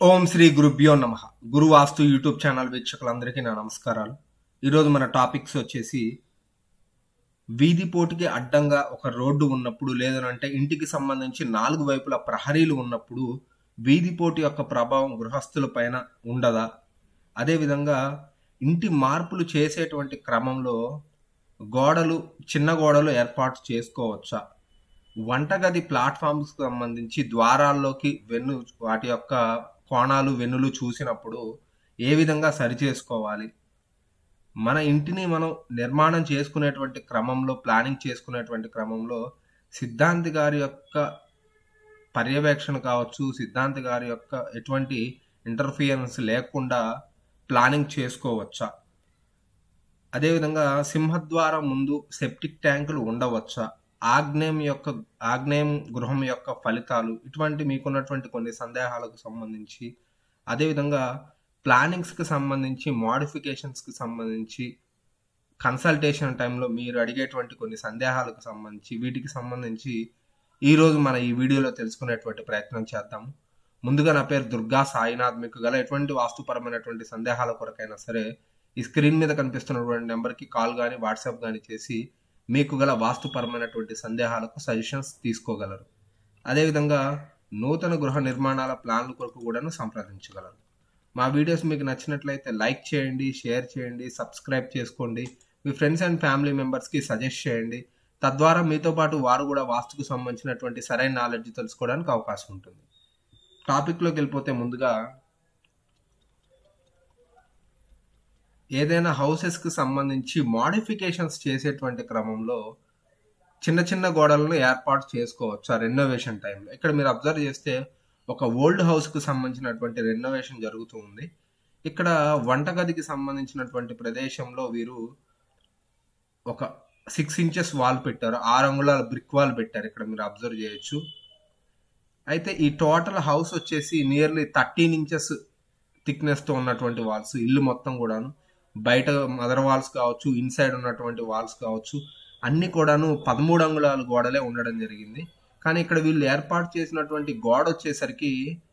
ఓం శ్రీ గురుభ్యో నమ గురు వాస్తు YouTube channel వీక్షకులందరికీ నా నమస్కారాలు ఈరోజు మన టాపిక్స్ వచ్చేసి వీధి పోటీకి అడ్డంగా ఒక రోడ్డు ఉన్నప్పుడు లేదనంటే ఇంటికి సంబంధించి నాలుగు వైపుల ప్రహరీలు ఉన్నప్పుడు వీధి పోటీ యొక్క ప్రభావం గృహస్థుల పైన ఉండదా అదేవిధంగా ఇంటి మార్పులు చేసేటువంటి క్రమంలో గోడలు చిన్న గోడలు ఏర్పాటు చేసుకోవచ్చా వంటగది ప్లాట్ఫామ్స్ సంబంధించి ద్వారాల్లోకి వెన్ను వాటి యొక్క కోణాలు వెన్నులు చూసినప్పుడు ఏ విధంగా సరి చేసుకోవాలి మన ఇంటిని మనం నిర్మాణం చేసుకునేటువంటి క్రమంలో ప్లానింగ్ చేసుకునేటువంటి క్రమంలో సిద్ధాంతి గారి యొక్క పర్యవేక్షణ కావచ్చు సిద్ధాంతి గారి యొక్క ఎటువంటి ఇంటర్ఫియరెన్స్ లేకుండా ప్లానింగ్ చేసుకోవచ్చా అదేవిధంగా సింహద్వారం ముందు సెప్టిక్ ట్యాంకులు ఉండవచ్చా ఆగ్నేయం యొక్క ఆగ్నేయం గృహం యొక్క ఫలితాలు ఇటువంటి మీకున్నటువంటి కొన్ని సందేహాలకు సంబంధించి అదేవిధంగా ప్లానింగ్స్కి సంబంధించి మోడిఫికేషన్స్కి సంబంధించి కన్సల్టేషన్ టైంలో మీరు అడిగేటువంటి కొన్ని సందేహాలకు సంబంధించి వీటికి సంబంధించి ఈరోజు మన ఈ వీడియోలో తెలుసుకునేటువంటి ప్రయత్నం చేద్దాము ముందుగా నా పేరు దుర్గా సాయినాథ్ మీకు గల ఎటువంటి వాస్తుపరమైనటువంటి సందేహాల కొరకైనా సరే ఈ స్క్రీన్ మీద కనిపిస్తున్నటువంటి నెంబర్కి కాల్ కానీ వాట్సాప్ కానీ చేసి మీకు గల వాస్తుపరమైనటువంటి సందేహాలకు సజెషన్స్ తీసుకోగలరు అదేవిధంగా నూతన గృహ నిర్మాణాల ప్లాన్ల కొరకు కూడాను సంప్రదించగలరు మా వీడియోస్ మీకు నచ్చినట్లయితే లైక్ చేయండి షేర్ చేయండి సబ్స్క్రైబ్ చేసుకోండి మీ ఫ్రెండ్స్ అండ్ ఫ్యామిలీ మెంబర్స్కి సజెస్ట్ చేయండి తద్వారా మీతో పాటు వారు కూడా వాస్తుకు సంబంధించినటువంటి సరైన నాలెడ్జ్ తెలుసుకోవడానికి అవకాశం ఉంటుంది టాపిక్లోకి వెళ్ళిపోతే ముందుగా ఏదైనా హౌసెస్కి సంబంధించి మోడిఫికేషన్స్ చేసేటువంటి క్రమంలో చిన్న చిన్న గోడలను ఏర్పాటు చేసుకోవచ్చు ఆ రెనోవేషన్ టైంలో ఇక్కడ మీరు అబ్జర్వ్ చేస్తే ఒక ఓల్డ్ హౌస్కి సంబంధించినటువంటి రెనోవేషన్ జరుగుతూ ఉంది ఇక్కడ వంటగదికి సంబంధించినటువంటి ప్రదేశంలో వీరు ఒక సిక్స్ ఇంచెస్ వాల్ పెట్టారు ఆరు అంగుళాల బ్రిక్ వాల్ పెట్టారు ఇక్కడ మీరు అబ్జర్వ్ చేయొచ్చు అయితే ఈ టోటల్ హౌస్ వచ్చేసి నియర్లీ థర్టీన్ ఇంచెస్ థిక్నెస్తో ఉన్నటువంటి వాల్స్ ఇల్లు మొత్తం కూడాను బయట మదర్ వాల్స్ కావచ్చు ఇన్సైడ్ ఉన్నటువంటి వాల్స్ కావచ్చు అన్ని కూడాను పదమూడు అంగుళాల గోడలే ఉండడం జరిగింది కానీ ఇక్కడ వీళ్ళు ఏర్పాటు చేసినటువంటి గోడ వచ్చేసరికి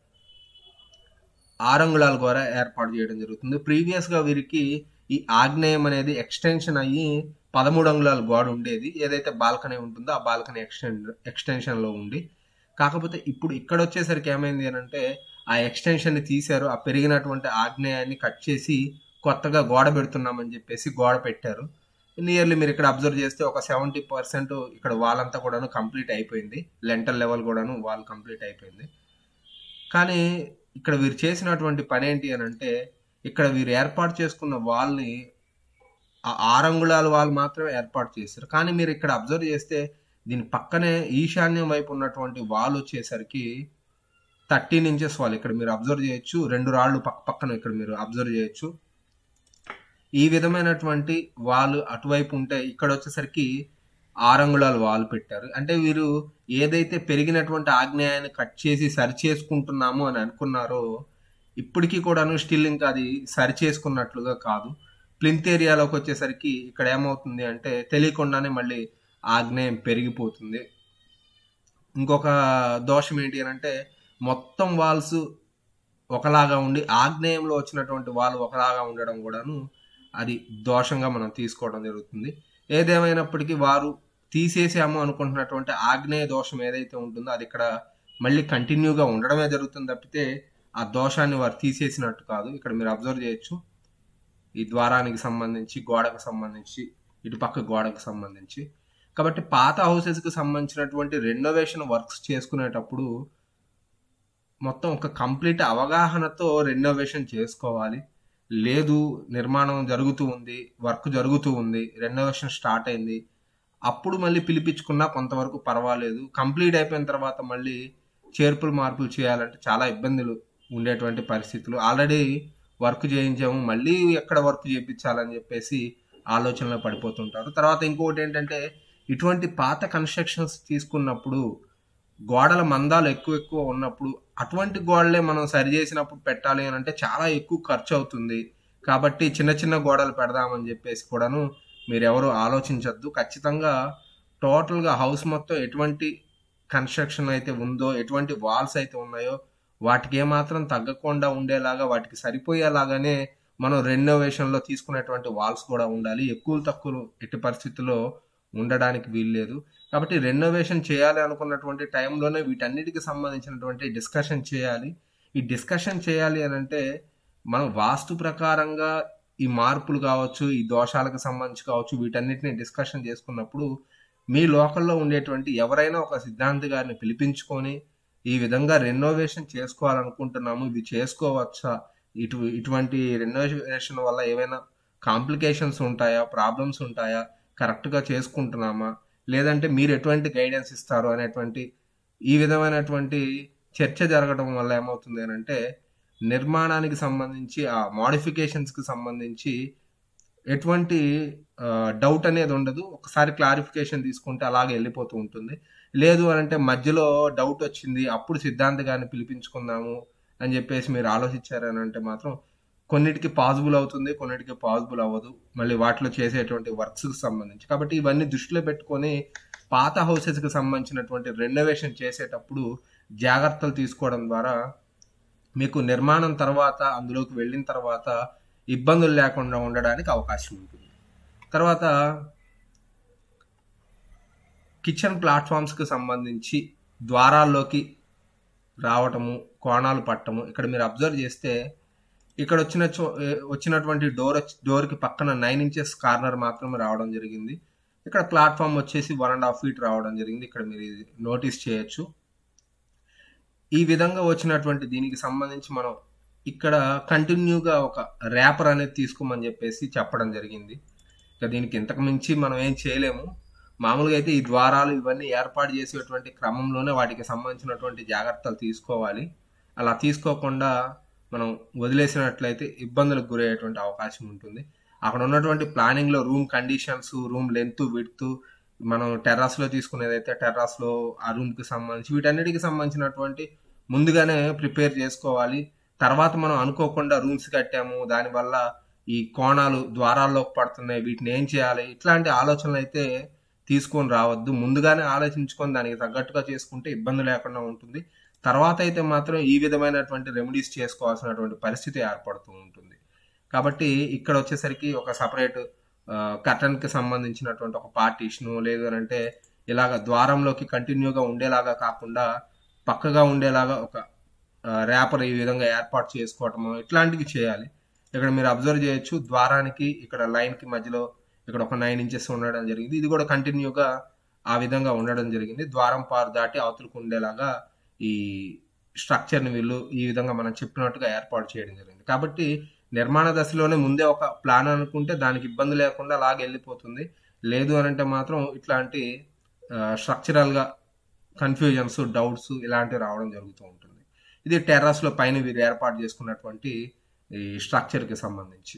ఆరు అంగుళాల గోడ ఏర్పాటు చేయడం జరుగుతుంది ప్రీవియస్గా వీరికి ఈ ఆగ్నేయం అనేది ఎక్స్టెన్షన్ అయ్యి పదమూడు అంగుళాల గోడ ఉండేది ఏదైతే బాల్కనీ ఉంటుందో ఆ బాల్కనీ ఎక్స్టెన్ ఎక్స్టెన్షన్లో ఉండి కాకపోతే ఇప్పుడు ఇక్కడ వచ్చేసరికి ఏమైంది అని అంటే ఆ ఎక్స్టెన్షన్ని తీశారు ఆ పెరిగినటువంటి ఆగ్నేయాన్ని కట్ చేసి కొత్తగా గోడ పెడుతున్నామని చెప్పేసి గోడ పెట్టారు నియర్లీ మీరు ఇక్కడ అబ్జర్వ్ చేస్తే ఒక సెవెంటీ పర్సెంట్ ఇక్కడ వాల్ అంతా కూడాను కంప్లీట్ అయిపోయింది లెంటల్ లెవెల్ కూడాను వాల్ కంప్లీట్ అయిపోయింది కానీ ఇక్కడ వీరు చేసినటువంటి పని ఏంటి అని అంటే ఇక్కడ వీరు ఏర్పాటు చేసుకున్న వాల్ని ఆ ఆరంగుళాల వాల్ మాత్రమే ఏర్పాటు చేశారు కానీ మీరు ఇక్కడ అబ్జర్వ్ చేస్తే దీని పక్కనే ఈశాన్యం వైపు ఉన్నటువంటి వాల్ వచ్చేసరికి థర్టీన్ ఇంచెస్ వాల్ ఇక్కడ మీరు అబ్జర్వ్ చేయొచ్చు రెండు రాళ్ళు పక్క పక్కన ఇక్కడ మీరు అబ్జర్వ్ చేయొచ్చు ఈ విధమైనటువంటి వాల్ అటువైపు ఉంటే ఇక్కడ వచ్చేసరికి ఆరంగుళాల వాల్ పెట్టారు అంటే వీరు ఏదైతే పెరిగినటువంటి ఆగ్నేయాన్ని కట్ చేసి సరి చేసుకుంటున్నాము అని అనుకున్నారో ఇప్పటికీ కూడాను స్టిల్ ఇంకా అది సరి చేసుకున్నట్లుగా కాదు ప్లింత్ ఏరియాలోకి వచ్చేసరికి ఇక్కడ ఏమవుతుంది అంటే తెలియకుండానే మళ్ళీ ఆగ్నేయం పెరిగిపోతుంది ఇంకొక దోషం ఏంటి అని అంటే మొత్తం వాల్స్ ఒకలాగా ఉండి ఆగ్నేయంలో వచ్చినటువంటి వాల్ ఒకలాగా ఉండడం కూడాను అది దోషంగా మనం తీసుకోవడం జరుగుతుంది ఏదేమైనప్పటికీ వారు తీసేసాము అనుకుంటున్నటువంటి ఆగ్నేయ దోషం ఏదైతే ఉంటుందో అది ఇక్కడ మళ్ళీ కంటిన్యూగా ఉండడమే జరుగుతుంది తప్పితే ఆ దోషాన్ని వారు తీసేసినట్టు కాదు ఇక్కడ మీరు అబ్జర్వ్ చేయొచ్చు ఈ ద్వారానికి సంబంధించి గోడకు సంబంధించి ఇటు పక్క గోడకు సంబంధించి కాబట్టి పాత హౌసెస్కి సంబంధించినటువంటి రెనోవేషన్ వర్క్స్ చేసుకునేటప్పుడు మొత్తం ఒక కంప్లీట్ అవగాహనతో రెనోవేషన్ చేసుకోవాలి లేదు నిర్మాణం జరుగుతూ ఉంది వర్క్ జరుగుతూ ఉంది రెనోవేషన్ స్టార్ట్ అయింది అప్పుడు మళ్ళీ పిలిపించుకున్నా కొంతవరకు పర్వాలేదు కంప్లీట్ అయిపోయిన తర్వాత మళ్ళీ చేర్పులు మార్పులు చేయాలంటే చాలా ఇబ్బందులు ఉండేటువంటి పరిస్థితులు ఆల్రెడీ వర్క్ చేయించాము మళ్ళీ ఎక్కడ వర్క్ చేయించాలని చెప్పేసి ఆలోచనలో పడిపోతుంటారు తర్వాత ఇంకొకటి ఏంటంటే ఇటువంటి పాత కన్స్ట్రక్షన్స్ తీసుకున్నప్పుడు గోడల మందాలు ఎక్కువ ఎక్కువ ఉన్నప్పుడు అటువంటి గోడలే మనం సరి చేసినప్పుడు పెట్టాలి అని అంటే చాలా ఎక్కువ ఖర్చు అవుతుంది కాబట్టి చిన్న చిన్న గోడలు పెడదామని చెప్పేసి కూడాను మీరు ఎవరు ఆలోచించద్దు ఖచ్చితంగా టోటల్గా హౌస్ మొత్తం ఎటువంటి కన్స్ట్రక్షన్ అయితే ఉందో ఎటువంటి వాల్స్ అయితే ఉన్నాయో వాటికి ఏమాత్రం తగ్గకుండా ఉండేలాగా వాటికి సరిపోయేలాగానే మనం రెనోవేషన్లో తీసుకునేటువంటి వాల్స్ కూడా ఉండాలి ఎక్కువ తక్కువ ఎట్టి పరిస్థితుల్లో ఉండడానికి వీల్లేదు కాబట్టి రెనోవేషన్ చేయాలి అనుకున్నటువంటి టైంలోనే వీటన్నిటికి సంబంధించినటువంటి డిస్కషన్ చేయాలి ఈ డిస్కషన్ చేయాలి అని అంటే మనం వాస్తు ప్రకారంగా ఈ మార్పులు కావచ్చు ఈ దోషాలకు సంబంధించి కావచ్చు వీటన్నిటిని డిస్కషన్ చేసుకున్నప్పుడు మీ లోకల్లో ఉండేటువంటి ఎవరైనా ఒక సిద్ధాంతి గారిని పిలిపించుకొని ఈ విధంగా రెనోవేషన్ చేసుకోవాలనుకుంటున్నాము ఇవి చేసుకోవచ్చా ఇటు ఇటువంటి రెనోవేషన్ వల్ల ఏమైనా కాంప్లికేషన్స్ ఉంటాయా ప్రాబ్లమ్స్ ఉంటాయా కరెక్ట్గా చేసుకుంటున్నామా లేదంటే మీరు ఎటువంటి గైడెన్స్ ఇస్తారు అనేటువంటి ఈ విధమైనటువంటి చర్చ జరగడం వల్ల ఏమవుతుంది అని అంటే నిర్మాణానికి సంబంధించి ఆ మోడిఫికేషన్స్కి సంబంధించి ఎటువంటి డౌట్ అనేది ఉండదు ఒకసారి క్లారిఫికేషన్ తీసుకుంటే అలాగే వెళ్ళిపోతూ ఉంటుంది లేదు అని అంటే మధ్యలో డౌట్ వచ్చింది అప్పుడు సిద్ధాంత గారిని పిలిపించుకుందాము అని చెప్పేసి మీరు ఆలోచించారని అంటే మాత్రం కొన్నిటికి పాసిబుల్ అవుతుంది కొన్నిటికి పాసిబుల్ అవ్వదు మళ్ళీ వాటిలో చేసేటువంటి వర్క్స్కి సంబంధించి కాబట్టి ఇవన్నీ దృష్టిలో పెట్టుకొని పాత హౌసెస్కి సంబంధించినటువంటి రెనోవేషన్ చేసేటప్పుడు జాగ్రత్తలు తీసుకోవడం ద్వారా మీకు నిర్మాణం తర్వాత అందులోకి వెళ్ళిన తర్వాత ఇబ్బందులు లేకుండా ఉండడానికి అవకాశం ఉంటుంది తర్వాత కిచెన్ ప్లాట్ఫామ్స్కి సంబంధించి ద్వారాల్లోకి రావటము కోణాలు పట్టము ఇక్కడ మీరు అబ్జర్వ్ చేస్తే ఇక్కడ వచ్చిన వచ్చినటువంటి డోర్ డోర్కి పక్కన నైన్ ఇంచెస్ కార్నర్ మాత్రమే రావడం జరిగింది ఇక్కడ ప్లాట్ఫామ్ వచ్చేసి వన్ అండ్ హాఫ్ ఫీట్ రావడం జరిగింది ఇక్కడ మీరు నోటీస్ చేయొచ్చు ఈ విధంగా వచ్చినటువంటి దీనికి సంబంధించి మనం ఇక్కడ కంటిన్యూగా ఒక ర్యాపర్ అనేది తీసుకోమని చెప్పేసి చెప్పడం జరిగింది ఇక దీనికి ఇంతకు మించి మనం ఏం చేయలేము మామూలుగా అయితే ఈ ద్వారాలు ఇవన్నీ ఏర్పాటు చేసేటువంటి క్రమంలోనే వాటికి సంబంధించినటువంటి జాగ్రత్తలు తీసుకోవాలి అలా తీసుకోకుండా మనం వదిలేసినట్లయితే ఇబ్బందులకు గురయ్యేటువంటి అవకాశం ఉంటుంది అక్కడ ఉన్నటువంటి ప్లానింగ్లో room conditions room length width మనం టెర్రాస్లో తీసుకునేదైతే టెర్రాస్లో ఆ రూమ్కి సంబంధించి వీటన్నిటికి సంబంధించినటువంటి ముందుగానే ప్రిపేర్ చేసుకోవాలి తర్వాత మనం అనుకోకుండా రూమ్స్ కట్టాము దానివల్ల ఈ కోణాలు ద్వారాల్లోకి పడుతున్నాయి వీటిని ఏం చేయాలి ఇట్లాంటి ఆలోచనలు అయితే తీసుకొని రావద్దు ముందుగానే ఆలోచించుకొని దానికి తగ్గట్టుగా చేసుకుంటే ఇబ్బంది లేకుండా ఉంటుంది తర్వాత అయితే మాత్రం ఈ విధమైనటువంటి రెమెడీస్ చేసుకోవాల్సినటువంటి పరిస్థితి ఏర్పడుతూ ఉంటుంది కాబట్టి ఇక్కడ వచ్చేసరికి ఒక సపరేట్ కర్టన్కి సంబంధించినటువంటి ఒక పార్టీషను లేదు అని అంటే ఇలాగ ద్వారంలోకి కంటిన్యూగా ఉండేలాగా కాకుండా పక్కగా ఉండేలాగా ఒక ర్యాపర్ ఈ విధంగా ఏర్పాటు చేసుకోవటము ఇట్లాంటివి చేయాలి ఇక్కడ మీరు అబ్జర్వ్ చేయొచ్చు ద్వారానికి ఇక్కడ లైన్కి మధ్యలో ఇక్కడ ఒక నైన్ ఇంచెస్ ఉండడం జరిగింది ఇది కూడా కంటిన్యూగా ఆ విధంగా ఉండడం జరిగింది ద్వారం పారు దాటి అవతలకు ఉండేలాగా ఈ స్ట్రక్చర్ని వీళ్ళు ఈ విధంగా మనం చెప్పినట్టుగా ఏర్పాటు చేయడం జరిగింది కాబట్టి నిర్మాణ దశలోనే ముందే ఒక ప్లాన్ అనుకుంటే దానికి ఇబ్బంది లేకుండా అలాగే వెళ్ళిపోతుంది లేదు అని అంటే మాత్రం ఇట్లాంటి స్ట్రక్చరల్గా కన్ఫ్యూజన్స్ డౌట్స్ ఇలాంటివి రావడం జరుగుతూ ఉంటుంది ఇది టెర్రస్లో పైన వీరు ఏర్పాటు చేసుకున్నటువంటి ఈ స్ట్రక్చర్కి సంబంధించి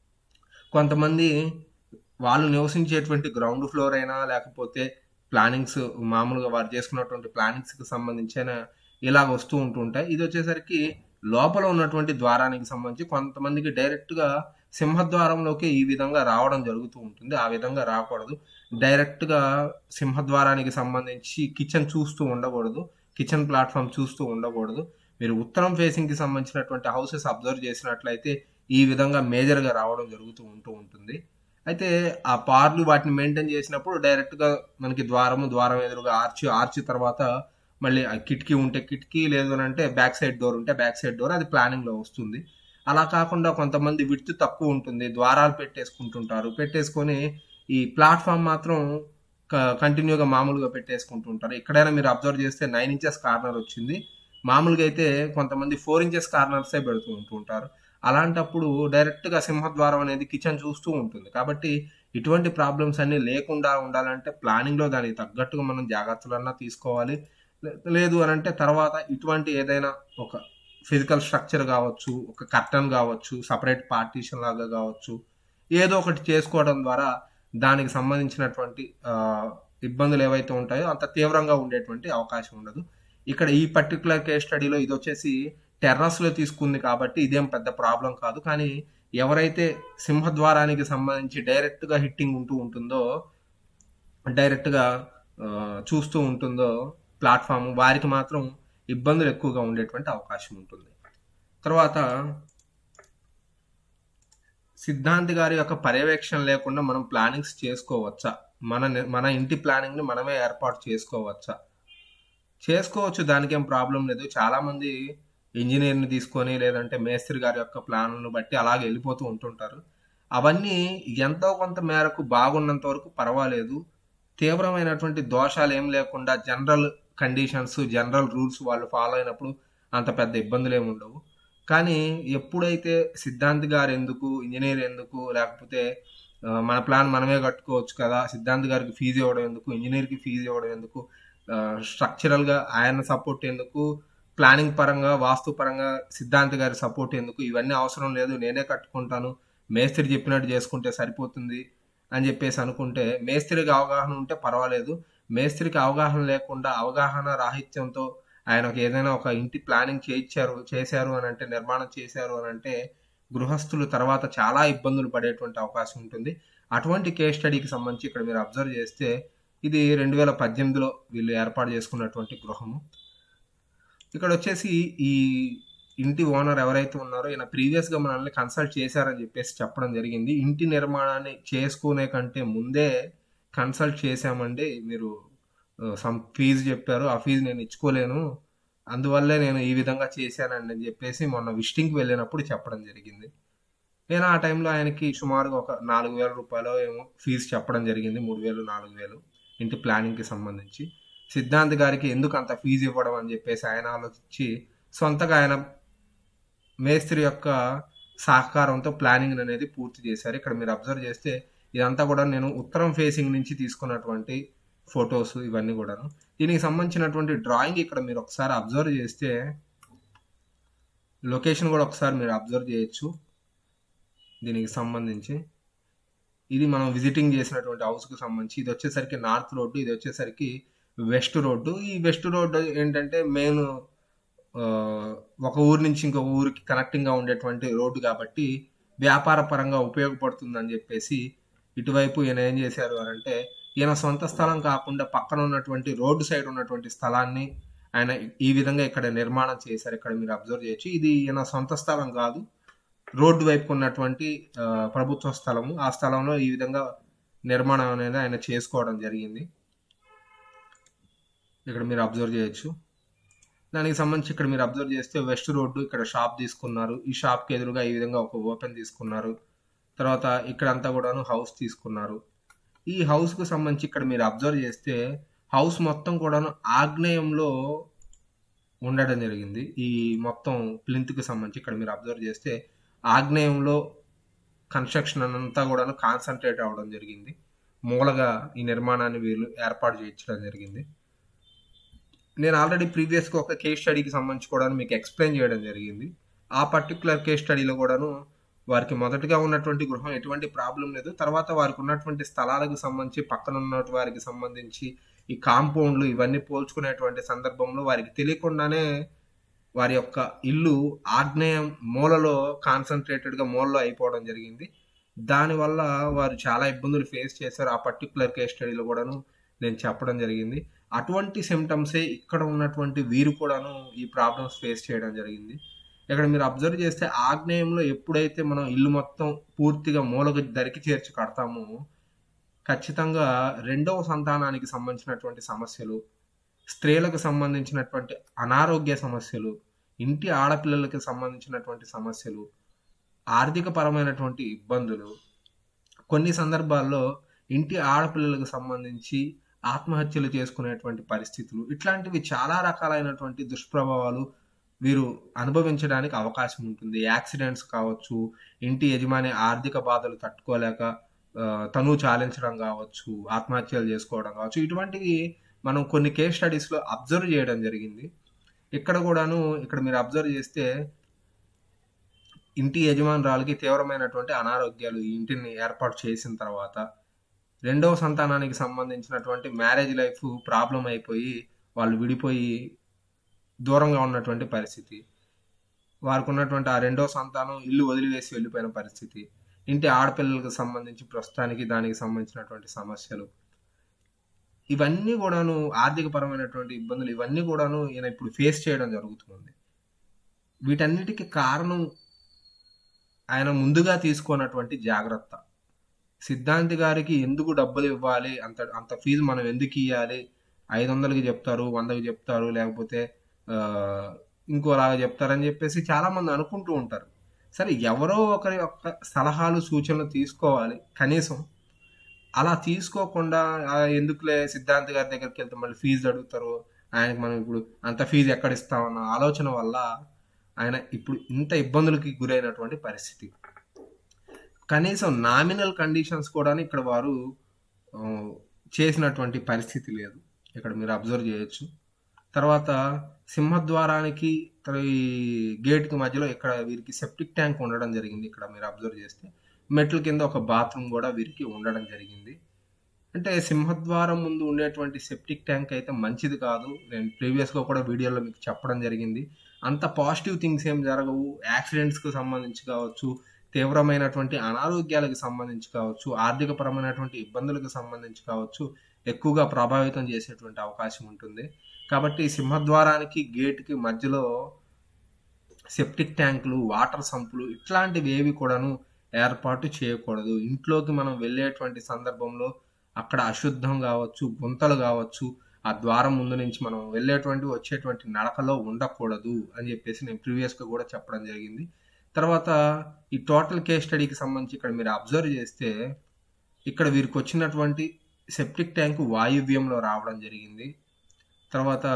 కొంతమంది వాళ్ళు నివసించేటువంటి గ్రౌండ్ ఫ్లోర్ అయినా లేకపోతే ప్లానింగ్స్ మామూలుగా వారు చేసుకున్నటువంటి ప్లానింగ్స్కి సంబంధించిన ఇలాగ వస్తూ ఉంటుంటాయి ఇది వచ్చేసరికి లోపల ఉన్నటువంటి ద్వారానికి సంబంధించి కొంతమందికి డైరెక్ట్గా సింహద్వారంలోకి ఈ విధంగా రావడం జరుగుతూ ఉంటుంది ఆ విధంగా రాకూడదు డైరెక్ట్గా సింహద్వారానికి సంబంధించి కిచెన్ చూస్తూ ఉండకూడదు కిచెన్ ప్లాట్ఫామ్ చూస్తూ ఉండకూడదు మీరు ఉత్తరం ఫేసింగ్కి సంబంధించినటువంటి హౌసెస్ అబ్జర్వ్ చేసినట్లయితే ఈ విధంగా మేజర్గా రావడం జరుగుతూ ఉంటూ ఉంటుంది అయితే ఆ పార్లు వాటిని మెయింటైన్ చేసినప్పుడు డైరెక్ట్గా మనకి ద్వారము ద్వారం ఎదురుగా ఆర్చి ఆర్చి తర్వాత మళ్ళీ కిటికీ ఉంటే కిటికీ లేదు అని అంటే బ్యాక్ సైడ్ డోర్ ఉంటే బ్యాక్ సైడ్ డోర్ అది ప్లానింగ్లో వస్తుంది అలా కాకుండా కొంతమంది విడ్త్ తక్కువ ఉంటుంది ద్వారాలు పెట్టేసుకుంటుంటారు పెట్టేసుకొని ఈ ప్లాట్ఫామ్ మాత్రం కంటిన్యూగా మామూలుగా పెట్టేసుకుంటుంటారు ఎక్కడైనా మీరు అబ్జర్వ్ చేస్తే నైన్ ఇంచెస్ కార్నర్ వచ్చింది మామూలుగా అయితే కొంతమంది ఫోర్ ఇంచెస్ కార్నర్సే పెడుతూ ఉంటుంటారు అలాంటప్పుడు డైరెక్ట్గా సింహద్వారం అనేది కిచెన్ చూస్తూ ఉంటుంది కాబట్టి ఇటువంటి ప్రాబ్లమ్స్ అన్ని లేకుండా ఉండాలంటే ప్లానింగ్లో దానికి తగ్గట్టుగా మనం జాగ్రత్తలన్నా తీసుకోవాలి లేదు అని అంటే తర్వాత ఇటువంటి ఏదైనా ఒక ఫిజికల్ స్ట్రక్చర్ కావచ్చు ఒక కర్టన్ కావచ్చు సపరేట్ పార్టీషన్ లాగా కావచ్చు ఏదో ఒకటి చేసుకోవడం ద్వారా దానికి సంబంధించినటువంటి ఇబ్బందులు ఏవైతే ఉంటాయో అంత తీవ్రంగా ఉండేటువంటి అవకాశం ఉండదు ఇక్కడ ఈ పర్టికులర్ కేస్ స్టడీలో ఇది వచ్చేసి టెర్రస్లో తీసుకుంది కాబట్టి ఇదేం పెద్ద ప్రాబ్లం కాదు కానీ ఎవరైతే సింహద్వారానికి సంబంధించి డైరెక్ట్గా హిట్టింగ్ ఉంటూ ఉంటుందో డైరెక్ట్గా చూస్తూ ఉంటుందో ప్లాట్ఫామ్ వారికి మాత్రం ఇబ్బందులు ఎక్కువగా ఉండేటువంటి అవకాశం ఉంటుంది తర్వాత సిద్ధాంతి గారి యొక్క పర్యవేక్షణ లేకుండా మనం ప్లానింగ్స్ చేసుకోవచ్చా మన మన ఇంటి ప్లానింగ్ని మనమే ఏర్పాటు చేసుకోవచ్చా చేసుకోవచ్చు దానికి ఏం ప్రాబ్లం లేదు చాలా మంది ఇంజనీర్ని తీసుకొని లేదంటే మేస్త్రి గారి యొక్క ప్లాన్లను బట్టి అలాగే వెళ్ళిపోతూ ఉంటుంటారు అవన్నీ ఎంతో కొంత మేరకు బాగున్నంత వరకు పర్వాలేదు తీవ్రమైనటువంటి దోషాలు ఏం లేకుండా జనరల్ కండిషన్స్ జనరల్ రూల్స్ వాళ్ళు ఫాలో అయినప్పుడు అంత పెద్ద ఇబ్బందులు ఏమి ఉండవు కానీ ఎప్పుడైతే సిద్ధాంత్ గారు ఎందుకు ఇంజనీర్ ఎందుకు లేకపోతే మన ప్లాన్ మనమే కట్టుకోవచ్చు కదా సిద్ధాంత్ గారికి ఫీజు ఇవ్వడం ఎందుకు ఇంజనీర్కి ఫీజు ఇవ్వడం ఎందుకు స్ట్రక్చరల్గా ఆయన సపోర్ట్ ఎందుకు ప్లానింగ్ పరంగా వాస్తు పరంగా సిద్ధాంత్ గారి సపోర్ట్ ఎందుకు ఇవన్నీ అవసరం లేదు నేనే కట్టుకుంటాను మేస్త్రి చెప్పినట్టు చేసుకుంటే సరిపోతుంది అని చెప్పేసి అనుకుంటే మేస్త్రికి అవగాహన ఉంటే పర్వాలేదు మేస్త్రికి అవగాహన లేకుండా అవగాహన రాహిత్యంతో ఆయనకు ఏదైనా ఒక ఇంటి ప్లానింగ్ చేయించారు చేశారు అని అంటే నిర్మాణం చేశారు అని అంటే గృహస్థులు తర్వాత చాలా ఇబ్బందులు పడేటువంటి అవకాశం ఉంటుంది అటువంటి కేస్ స్టడీకి సంబంధించి ఇక్కడ మీరు అబ్జర్వ్ చేస్తే ఇది రెండు వేల పద్దెనిమిదిలో వీళ్ళు ఏర్పాటు చేసుకున్నటువంటి గృహము ఇక్కడ వచ్చేసి ఈ ఇంటి ఓనర్ ఎవరైతే ఉన్నారో ఈయన ప్రీవియస్గా మనల్ని కన్సల్ట్ చేశారని చెప్పేసి చెప్పడం జరిగింది ఇంటి నిర్మాణాన్ని చేసుకునే కంటే ముందే కన్సల్ట్ చేశామండి మీరు సమ్ ఫీజు చెప్పారు ఆ ఫీజు నేను ఇచ్చుకోలేను అందువల్లే నేను ఈ విధంగా చేశానండి అని చెప్పేసి మొన్న విజిటింగ్కి వెళ్ళినప్పుడు చెప్పడం జరిగింది నేను ఆ టైంలో ఆయనకి సుమారుగా ఒక నాలుగు వేల రూపాయలు ఏమో ఫీజు చెప్పడం జరిగింది మూడు వేలు నాలుగు వేలు ఇంటి ప్లానింగ్కి సంబంధించి సిద్ధాంత్ గారికి ఎందుకు అంత ఫీజు ఇవ్వడం అని చెప్పేసి ఆయన ఆలోచించి సొంతగా ఆయన మేస్త్రి యొక్క సహకారంతో ప్లానింగ్ అనేది పూర్తి చేశారు ఇక్కడ మీరు అబ్జర్వ్ చేస్తే ఇదంతా కూడా నేను ఉత్తరం ఫేసింగ్ నుంచి తీసుకున్నటువంటి ఫొటోస్ ఇవన్నీ కూడాను దీనికి సంబంధించినటువంటి డ్రాయింగ్ ఇక్కడ మీరు ఒకసారి అబ్జర్వ్ చేస్తే లొకేషన్ కూడా ఒకసారి మీరు అబ్జర్వ్ చేయొచ్చు దీనికి సంబంధించి ఇది మనం విజిటింగ్ చేసినటువంటి హౌస్కి సంబంధించి ఇది వచ్చేసరికి నార్త్ రోడ్డు ఇది వచ్చేసరికి వెస్ట్ రోడ్డు ఈ వెస్ట్ రోడ్డు ఏంటంటే మెయిన్ ఒక ఊరు నుంచి ఇంకొక ఊరికి కనెక్టింగ్గా ఉండేటువంటి రోడ్డు కాబట్టి వ్యాపార పరంగా ఉపయోగపడుతుందని చెప్పేసి ఇటువైపు ఈయన ఏం చేశారు అని అంటే ఈయన సొంత స్థలం కాకుండా పక్కన ఉన్నటువంటి రోడ్డు సైడ్ ఉన్నటువంటి స్థలాన్ని ఆయన ఈ విధంగా ఇక్కడ నిర్మాణం చేశారు ఇక్కడ మీరు అబ్జర్వ్ చేయొచ్చు ఇది ఈయన సొంత స్థలం కాదు రోడ్డు వైపు ఉన్నటువంటి ప్రభుత్వ స్థలము ఆ స్థలంలో ఈ విధంగా నిర్మాణం అనేది ఆయన చేసుకోవడం జరిగింది ఇక్కడ మీరు అబ్జర్వ్ చేయొచ్చు దానికి సంబంధించి ఇక్కడ మీరు అబ్జర్వ్ చేస్తే వెస్ట్ రోడ్డు ఇక్కడ షాప్ తీసుకున్నారు ఈ షాప్కి ఎదురుగా ఈ విధంగా ఒక ఓపెన్ తీసుకున్నారు తర్వాత ఇక్కడంతా కూడాను హౌస్ తీసుకున్నారు ఈ హౌస్కు సంబంధించి ఇక్కడ మీరు అబ్జర్వ్ చేస్తే హౌస్ మొత్తం కూడాను ఆగ్నేయంలో ఉండడం జరిగింది ఈ మొత్తం ప్లింత్కి సంబంధించి ఇక్కడ మీరు అబ్జర్వ్ చేస్తే ఆగ్నేయంలో కన్స్ట్రక్షన్ అంతా కూడాను కాన్సన్ట్రేట్ అవ్వడం జరిగింది మూలగా ఈ నిర్మాణాన్ని వీళ్ళు ఏర్పాటు చేయించడం జరిగింది నేను ఆల్రెడీ ప్రీవియస్గా ఒక కేస్ స్టడీకి సంబంధించి కూడా మీకు ఎక్స్ప్లెయిన్ చేయడం జరిగింది ఆ పర్టికులర్ కేస్ స్టడీలో కూడాను వారికి మొదటగా ఉన్నటువంటి గృహం ఎటువంటి ప్రాబ్లం లేదు తర్వాత వారికి ఉన్నటువంటి స్థలాలకు సంబంధించి పక్కన ఉన్న వారికి సంబంధించి ఈ కాంపౌండ్లు ఇవన్నీ పోల్చుకునేటువంటి సందర్భంలో వారికి తెలియకుండానే వారి యొక్క ఇల్లు ఆగ్నేయం మూలలో కాన్సన్ట్రేటెడ్గా మూలలో అయిపోవడం జరిగింది దానివల్ల వారు చాలా ఇబ్బందులు ఫేస్ చేశారు ఆ పర్టికులర్ కేస్ స్టడీలో కూడాను నేను చెప్పడం జరిగింది అటువంటి సిమ్టమ్సే ఇక్కడ ఉన్నటువంటి వీరు కూడాను ఈ ప్రాబ్లమ్స్ ఫేస్ చేయడం జరిగింది ఇక్కడ మీరు అబ్జర్వ్ చేస్తే ఆగ్నేయంలో ఎప్పుడైతే మనం ఇల్లు మొత్తం పూర్తిగా మూలక దరికి చేర్చి కడతామో ఖచ్చితంగా రెండవ సంతానానికి సంబంధించినటువంటి సమస్యలు స్త్రీలకు సంబంధించినటువంటి అనారోగ్య సమస్యలు ఇంటి ఆడపిల్లలకి సంబంధించినటువంటి సమస్యలు ఆర్థిక పరమైనటువంటి ఇబ్బందులు కొన్ని సందర్భాల్లో ఇంటి ఆడపిల్లలకు సంబంధించి ఆత్మహత్యలు చేసుకునేటువంటి పరిస్థితులు ఇట్లాంటివి చాలా రకాలైనటువంటి దుష్ప్రభావాలు వీరు అనుభవించడానికి అవకాశం ఉంటుంది యాక్సిడెంట్స్ కావచ్చు ఇంటి యజమాని ఆర్థిక బాధలు తట్టుకోలేక తను చాలించడం కావచ్చు ఆత్మహత్యలు చేసుకోవడం కావచ్చు ఇటువంటివి మనం కొన్ని కేస్ స్టడీస్లో అబ్జర్వ్ చేయడం జరిగింది ఇక్కడ కూడాను ఇక్కడ మీరు అబ్జర్వ్ చేస్తే ఇంటి యజమానురాలకి తీవ్రమైనటువంటి అనారోగ్యాలు ఈ ఇంటిని ఏర్పాటు చేసిన తర్వాత రెండవ సంతానానికి సంబంధించినటువంటి మ్యారేజ్ లైఫ్ ప్రాబ్లం అయిపోయి వాళ్ళు విడిపోయి దూరంగా ఉన్నటువంటి పరిస్థితి వారికి ఉన్నటువంటి ఆ రెండో సంతానం ఇల్లు వదిలివేసి వెళ్ళిపోయిన పరిస్థితి ఇంటి ఆడపిల్లలకు సంబంధించి ప్రస్తుతానికి దానికి సంబంధించినటువంటి సమస్యలు ఇవన్నీ కూడాను ఆర్థిక పరమైనటువంటి ఇబ్బందులు ఇవన్నీ కూడాను ఈయన ఇప్పుడు ఫేస్ చేయడం జరుగుతుంది వీటన్నిటికీ కారణం ఆయన ముందుగా తీసుకున్నటువంటి జాగ్రత్త సిద్ధాంతి గారికి ఎందుకు డబ్బులు ఇవ్వాలి అంత అంత ఫీజు మనం ఎందుకు ఇవ్వాలి ఐదు వందలకి చెప్తారు వందకి చెప్తారు లేకపోతే ఆ, ఇంకోలాగా చెప్తారని చెప్పేసి చాలా మంది అనుకుంటూ ఉంటారు సరే ఎవరో ఒకరి యొక్క సలహాలు సూచనలు తీసుకోవాలి కనీసం అలా తీసుకోకుండా "ఆ, ఎందుకులే సిద్ధాంత్ గారి దగ్గరికి వెళ్తే మళ్ళీ ఫీజు అడుగుతారు ఆయనకి మనం ఇప్పుడు అంత ఫీజు ఎక్కడ ఇస్తామన్న ఆలోచన వల్ల ఆయన ఇప్పుడు ఇంత ఇబ్బందులకి గురైనటువంటి పరిస్థితి కనీసం నామినల్ కండిషన్స్ కూడా ఇక్కడ వారు ఆ, చేసినటువంటి పరిస్థితి లేదు ఇక్కడ మీరు అబ్జర్వ్ చేయొచ్చు తర్వాత సింహద్వారానికి ఇక్కడ ఈ గేట్కి మధ్యలో ఇక్కడ వీరికి సెప్టిక్ ట్యాంక్ ఉండడం జరిగింది ఇక్కడ మీరు అబ్జర్వ్ చేస్తే మెట్ల కింద ఒక బాత్రూమ్ కూడా వీరికి ఉండడం జరిగింది అంటే సింహద్వారం ముందు ఉండేటువంటి సెప్టిక్ ట్యాంక్ అయితే మంచిది కాదు నేను ప్రీవియస్గా కూడా వీడియోలో మీకు చెప్పడం జరిగింది అంత పాజిటివ్ థింగ్స్ ఏం జరగవు యాక్సిడెంట్స్కి సంబంధించి కావచ్చు తీవ్రమైనటువంటి అనారోగ్యాలకు సంబంధించి కావచ్చు ఆర్థిక పరమైనటువంటి ఇబ్బందులకు సంబంధించి కావచ్చు ఎక్కువగా ప్రభావితం చేసేటువంటి అవకాశం ఉంటుంది కాబట్టి సింహద్వారానికి గేట్కి మధ్యలో సెప్టిక్ ట్యాంకులు వాటర్ సంపులు ఇట్లాంటివి ఏవి కూడాను ఏర్పాటు చేయకూడదు ఇంట్లోకి మనం వెళ్ళేటువంటి సందర్భంలో అక్కడ అశుద్ధం కావచ్చు గుంతలు కావచ్చు ఆ ద్వారం ముందు నుంచి మనం వెళ్ళేటువంటి వచ్చేటువంటి నడకలో ఉండకూడదు అని చెప్పేసి నేను ప్రీవియస్గా కూడా చెప్పడం జరిగింది తర్వాత ఈ టోటల్ కేస్ స్టడీకి సంబంధించి ఇక్కడ మీరు అబ్జర్వ్ చేస్తే ఇక్కడ వీరికి వచ్చినటువంటి సెప్టిక్ ట్యాంక్ వాయువ్యంలో రావడం జరిగింది తర్వాత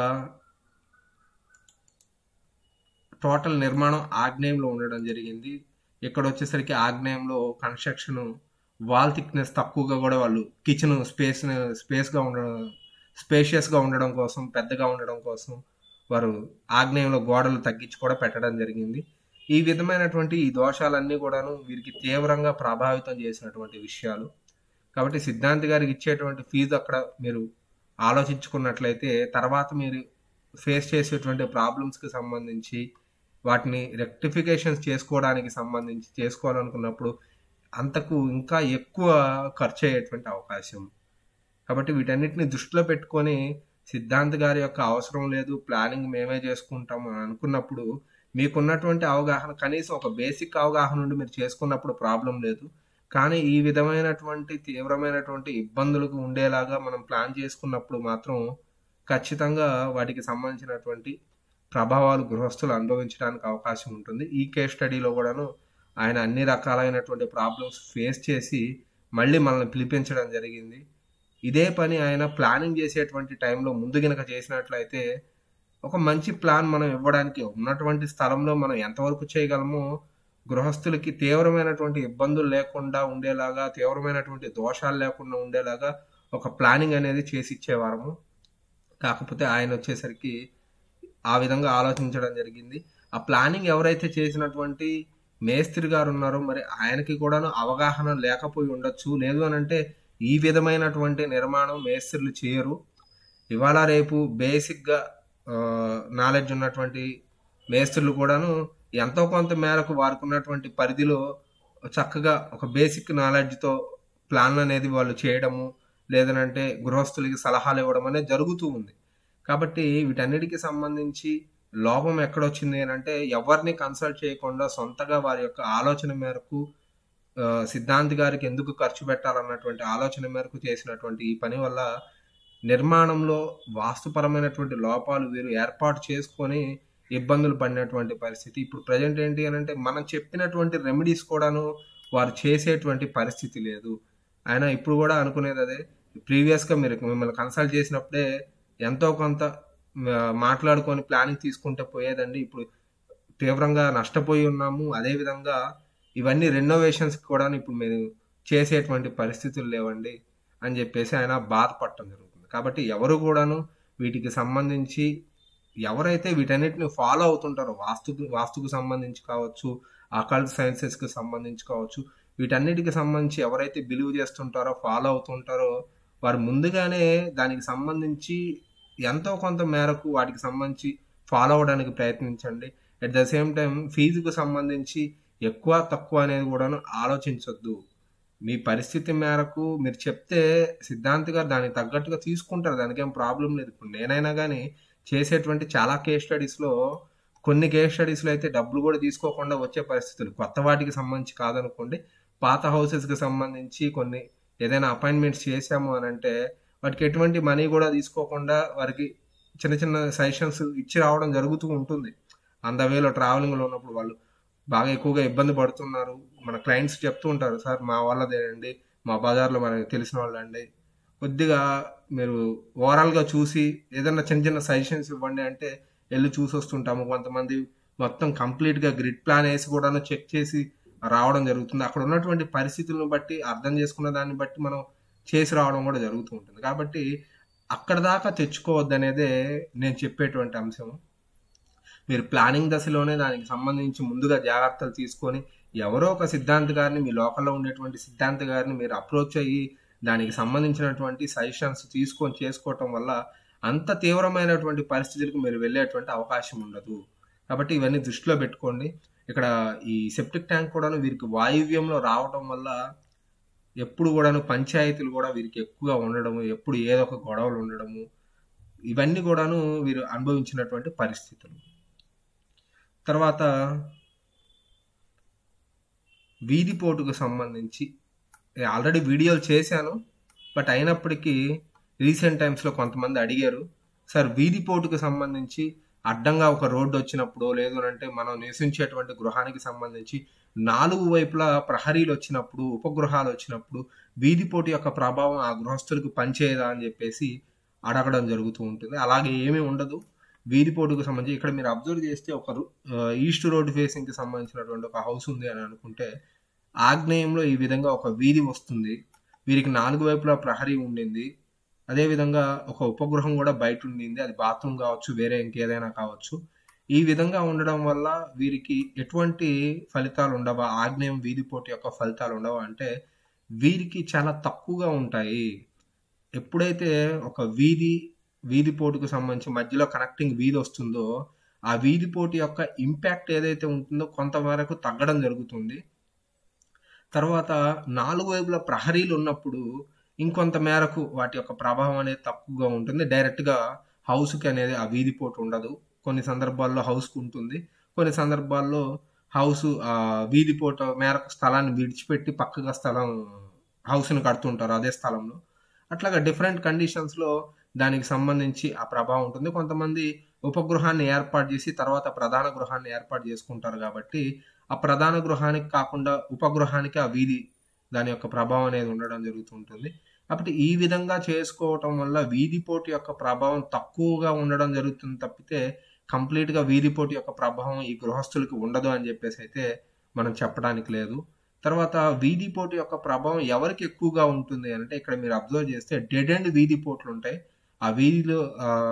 టోటల్ నిర్మాణం ఆగ్నేయంలో ఉండడం జరిగింది ఇక్కడ వచ్చేసరికి ఆగ్నేయంలో కన్స్ట్రక్షన్ వాల్ థిక్నెస్ తక్కువగా కూడా వాళ్ళు కిచెన్ స్పేస్ స్పేస్గా ఉండడం స్పేషియస్గా ఉండడం కోసం పెద్దగా ఉండడం కోసం వారు ఆగ్నేయంలో గోడలు తగ్గించి కూడా పెట్టడం జరిగింది ఈ విధమైనటువంటి ఈ దోషాలన్నీ కూడాను వీరికి తీవ్రంగా ప్రభావితం చేసినటువంటి విషయాలు కాబట్టి సిద్ధాంతి గారికి ఇచ్చేటువంటి ఫీజు అక్కడ మీరు ఆలోచించుకున్నట్లయితే తర్వాత మీరు ఫేస్ చేసేటువంటి ప్రాబ్లమ్స్కి సంబంధించి వాటిని రెక్టిఫికేషన్స్ చేసుకోవడానికి సంబంధించి చేసుకోవాలనుకున్నప్పుడు అంతకు ఇంకా ఎక్కువ ఖర్చు అయ్యేటువంటి అవకాశం కాబట్టి వీటన్నిటిని దృష్టిలో పెట్టుకొని సిద్ధాంత్ గారి యొక్క అవసరం లేదు ప్లానింగ్ మేమే చేసుకుంటాం అని అనుకున్నప్పుడు మీకున్నటువంటి అవగాహన కనీసం ఒక బేసిక్ అవగాహన నుండి మీరు చేసుకున్నప్పుడు ప్రాబ్లం లేదు కానీ ఈ విధమైనటువంటి తీవ్రమైనటువంటి ఇబ్బందులకు ఉండేలాగా మనం ప్లాన్ చేసుకున్నప్పుడు మాత్రం ఖచ్చితంగా వాటికి సంబంధించినటువంటి ప్రభావాలు గృహస్థులు అనుభవించడానికి అవకాశం ఉంటుంది ఈ కేస్ స్టడీలో కూడాను ఆయన అన్ని రకాలైనటువంటి ప్రాబ్లమ్స్ ఫేస్ చేసి మళ్ళీ మనల్ని పిలిపించడం జరిగింది ఇదే పని ఆయన ప్లానింగ్ చేసేటువంటి టైంలో ముందు గనక చేసినట్లయితే ఒక మంచి ప్లాన్ మనం ఇవ్వడానికి ఉన్నటువంటి స్థలంలో మనం ఎంతవరకు చేయగలమో గృహస్థులకి తీవ్రమైనటువంటి ఇబ్బందులు లేకుండా ఉండేలాగా తీవ్రమైనటువంటి దోషాలు లేకుండా ఉండేలాగా ఒక ప్లానింగ్ అనేది చేసి ఇచ్చేవారము కాకపోతే ఆయన వచ్చేసరికి ఆ విధంగా ఆలోచించడం జరిగింది ఆ ప్లానింగ్ ఎవరైతే చేసినటువంటి మేస్త్రి గారు ఉన్నారో మరి ఆయనకి కూడాను అవగాహన లేకపోయి ఉండొచ్చు లేదు అని అంటే ఈ విధమైనటువంటి నిర్మాణం మేస్త్రులు చేయరు ఇవాళ రేపు బేసిక్గా నాలెడ్జ్ ఉన్నటువంటి మేస్త్రులు కూడాను ఎంతో కొంత మేరకు వారికి ఉన్నటువంటి పరిధిలో చక్కగా ఒక బేసిక్ నాలెడ్జ్తో ప్లాన్ అనేది వాళ్ళు చేయడము లేదనంటే గృహస్థులకి సలహాలు ఇవ్వడం అనేది జరుగుతూ ఉంది కాబట్టి వీటన్నిటికి సంబంధించి లోపం ఎక్కడొచ్చింది అని అంటే ఎవరిని కన్సల్ట్ చేయకుండా సొంతగా వారి యొక్క ఆలోచన మేరకు ఆ, సిద్ధాంత్ గారికి ఎందుకు ఖర్చు పెట్టాలన్నటువంటి ఆలోచన మేరకు చేసినటువంటి ఈ పని వల్ల నిర్మాణంలో వాస్తుపరమైనటువంటి లోపాలు వీరు ఏర్పాటు చేసుకొని ఇబ్బందులు పడినటువంటి పరిస్థితి ఇప్పుడు ప్రజెంట్ ఏంటి అని అంటే మనం చెప్పినటువంటి రెమెడీస్ కూడాను వారు చేసేటువంటి పరిస్థితి లేదు ఆయన ఇప్పుడు కూడా అనుకునేది అదే ప్రీవియస్గా మీరు మిమ్మల్ని కన్సల్ట్ చేసినప్పుడే ఎంతో కొంత ఆ, మాట్లాడుకొని ప్లానింగ్ తీసుకుంటే పోయేదండి ఇప్పుడు తీవ్రంగా నష్టపోయి ఉన్నాము అదేవిధంగా ఇవన్నీ రెనోవేషన్స్కి కూడా ఇప్పుడు మేము చేసేటువంటి పరిస్థితులు లేవండి అని చెప్పేసి ఆయన బాధపడటం జరుగుతుంది కాబట్టి ఎవరు కూడాను వీటికి సంబంధించి ఎవరైతే వీటన్నిటిని ఫాలో అవుతుంటారో వాస్తుకు వాస్తుకు సంబంధించి కావచ్చు అకల్ట్ సైన్సెస్కి సంబంధించి కావచ్చు వీటన్నిటికి సంబంధించి ఎవరైతే బిలీవ్ చేస్తుంటారో ఫాలో అవుతుంటారో వారు ముందుగానే దానికి సంబంధించి ఎంతో కొంత మేరకు వాటికి సంబంధించి ఫాలో అవడానికి ప్రయత్నించండి అట్ ద సేమ్ టైం ఫీజుకు సంబంధించి ఎక్కువ తక్కువ అనేది కూడా ఆలోచించొద్దు మీ పరిస్థితి మేరకు మీరు చెప్తే సిద్ధాంత్ గారు దానికి తగ్గట్టుగా తీసుకుంటారు దానికేం ప్రాబ్లం లేదు ఇప్పుడు నేనైనా కానీ చేసేటువంటి చాలా కేస్ స్టడీస్లో కొన్ని కేస్ స్టడీస్లో అయితే డబ్బులు కూడా తీసుకోకుండా వచ్చే పరిస్థితులు కొత్త వాటికి సంబంధించి కాదనుకోండి పాత హౌసెస్కి సంబంధించి కొన్ని ఏదైనా అపాయింట్మెంట్స్ చేశాము అని అంటే వాటికి ఎటువంటి మనీ కూడా తీసుకోకుండా వారికి చిన్న చిన్న సజెషన్స్ ఇచ్చి రావడం జరుగుతూ ఉంటుంది అంద వేలో ట్రావెలింగ్లో ఉన్నప్పుడు వాళ్ళు బాగా ఎక్కువగా ఇబ్బంది పడుతున్నారు మన క్లయింట్స్ చెప్తూ ఉంటారు సార్ మా వాళ్ళదేనండి మా బజార్లో మనకి తెలిసిన వాళ్ళండి కొద్దిగా మీరు ఓవరాల్గా చూసి ఏదైనా చిన్న చిన్న సజెషన్స్ ఇవ్వండి అంటే వెళ్ళి చూసి వస్తుంటాము కొంతమంది మొత్తం కంప్లీట్గా గ్రిడ్ ప్లాన్ వేసి కూడాను చెక్ చేసి రావడం జరుగుతుంది అక్కడ ఉన్నటువంటి పరిస్థితులను బట్టి అర్థం చేసుకున్న దాన్ని బట్టి మనం చేసి రావడం కూడా జరుగుతూ ఉంటుంది కాబట్టి అక్కడ దాకా తెచ్చుకోవద్దు అనేదే నేను చెప్పేటువంటి అంశం మీరు ప్లానింగ్ దశలోనే దానికి సంబంధించి ముందుగా జాగ్రత్తలు తీసుకొని ఎవరో ఒక సిద్ధాంత్ గారిని మీ లోకల్లో ఉండేటువంటి సిద్ధాంత్ గారిని మీరు అప్రోచ్ అయ్యి దానికి సంబంధించినటువంటి సజెషన్స్ తీసుకొని చేసుకోవటం వల్ల అంత తీవ్రమైనటువంటి పరిస్థితులకు మీరు వెళ్ళేటువంటి అవకాశం ఉండదు కాబట్టి ఇవన్నీ దృష్టిలో పెట్టుకోండి ఇక్కడ ఈ సెప్టిక్ ట్యాంక్ కూడాను వీరికి వాయువ్యంలో రావడం వల్ల ఎప్పుడు కూడాను పంచాయతీలు కూడా వీరికి ఎక్కువగా ఉండడము ఎప్పుడు ఏదో ఒక గొడవలు ఉండడము ఇవన్నీ కూడాను వీరు అనుభవించినటువంటి పరిస్థితులు తర్వాత వీధిపోటుకు సంబంధించి ఆల్రెడీ వీడియోలు చేశాను బట్ అయినప్పటికీ రీసెంట్ టైమ్స్లో కొంతమంది అడిగారు సార్ వీధిపోటుకు సంబంధించి అడ్డంగా ఒక రోడ్డు వచ్చినప్పుడు లేదు అంటే మనం నివసించేటువంటి గృహానికి సంబంధించి నాలుగు వైపులా ప్రహరీలు వచ్చినప్పుడు ఉపగృహాలు వచ్చినప్పుడు వీధిపోటు యొక్క ప్రభావం ఆ గృహస్థులకు పనిచేయదా అని చెప్పేసి అడగడం జరుగుతూ ఉంటుంది అలాగే ఏమీ ఉండదు వీధిపోటుకు సంబంధించి ఇక్కడ మీరు అబ్జర్వ్ చేస్తే ఒక ఈస్ట్ రోడ్ ఫేసింగ్కి సంబంధించినటువంటి ఒక హౌస్ ఉంది అని అనుకుంటే ఆగ్నేయంలో ఈ విధంగా ఒక వీధి వస్తుంది వీరికి నాలుగు వైపులా ప్రహరీ ఉండింది అదేవిధంగా ఒక ఉపగృహం కూడా బయట ఉండింది అది బాత్రూమ్ కావచ్చు వేరే ఇంకేదైనా కావచ్చు ఈ విధంగా ఉండడం వల్ల వీరికి ఎటువంటి ఫలితాలు ఉండవా ఆగ్నేయం వీధిపోటు యొక్క ఫలితాలు ఉండవా అంటే వీరికి చాలా తక్కువగా ఉంటాయి ఎప్పుడైతే ఒక వీధి వీధిపోటుకు సంబంధించి మధ్యలో కనెక్టింగ్ వీధి వస్తుందో ఆ వీధిపోటు యొక్క ఇంపాక్ట్ ఏదైతే ఉంటుందో కొంతవరకు తగ్గడం జరుగుతుంది తర్వాత నాలుగు వైపుల ప్రహరీలు ఉన్నప్పుడు ఇంకొంత మేరకు వాటి యొక్క ప్రభావం అనేది తక్కువగా ఉంటుంది డైరెక్ట్గా హౌస్కి అనేది ఆ వీధిపోటు ఉండదు కొన్ని సందర్భాల్లో హౌస్కి ఉంటుంది కొన్ని సందర్భాల్లో హౌస్ ఆ వీధిపోట మేరకు స్థలాన్ని విడిచిపెట్టి పక్కగా స్థలం హౌస్ని కడుతుంటారు అదే స్థలంలో అట్లాగా డిఫరెంట్ కండిషన్స్లో దానికి సంబంధించి ఆ ప్రభావం ఉంటుంది కొంతమంది ఉపగృహాన్ని ఏర్పాటు చేసి తర్వాత ప్రధాన గృహాన్ని ఏర్పాటు చేసుకుంటారు కాబట్టి ఆ ప్రధాన గృహానికి కాకుండా ఉపగృహానికి ఆ వీధి దాని యొక్క ప్రభావం అనేది ఉండడం జరుగుతుంటుంది కాబట్టి ఈ విధంగా చేసుకోవటం వల్ల వీధిపోటు యొక్క ప్రభావం తక్కువగా ఉండడం జరుగుతుంది తప్పితే కంప్లీట్గా వీధిపోటు యొక్క ప్రభావం ఈ గృహస్థులకి ఉండదు అని చెప్పేసి అయితే మనం చెప్పడానికి లేదు తర్వాత వీధిపోటు యొక్క ప్రభావం ఎవరికి ఎక్కువగా ఉంటుంది అంటే ఇక్కడ మీరు అబ్జర్వ్ చేస్తే డెడ్ అండ్ వీధిపోట్లు ఉంటాయి ఆ వీధిలో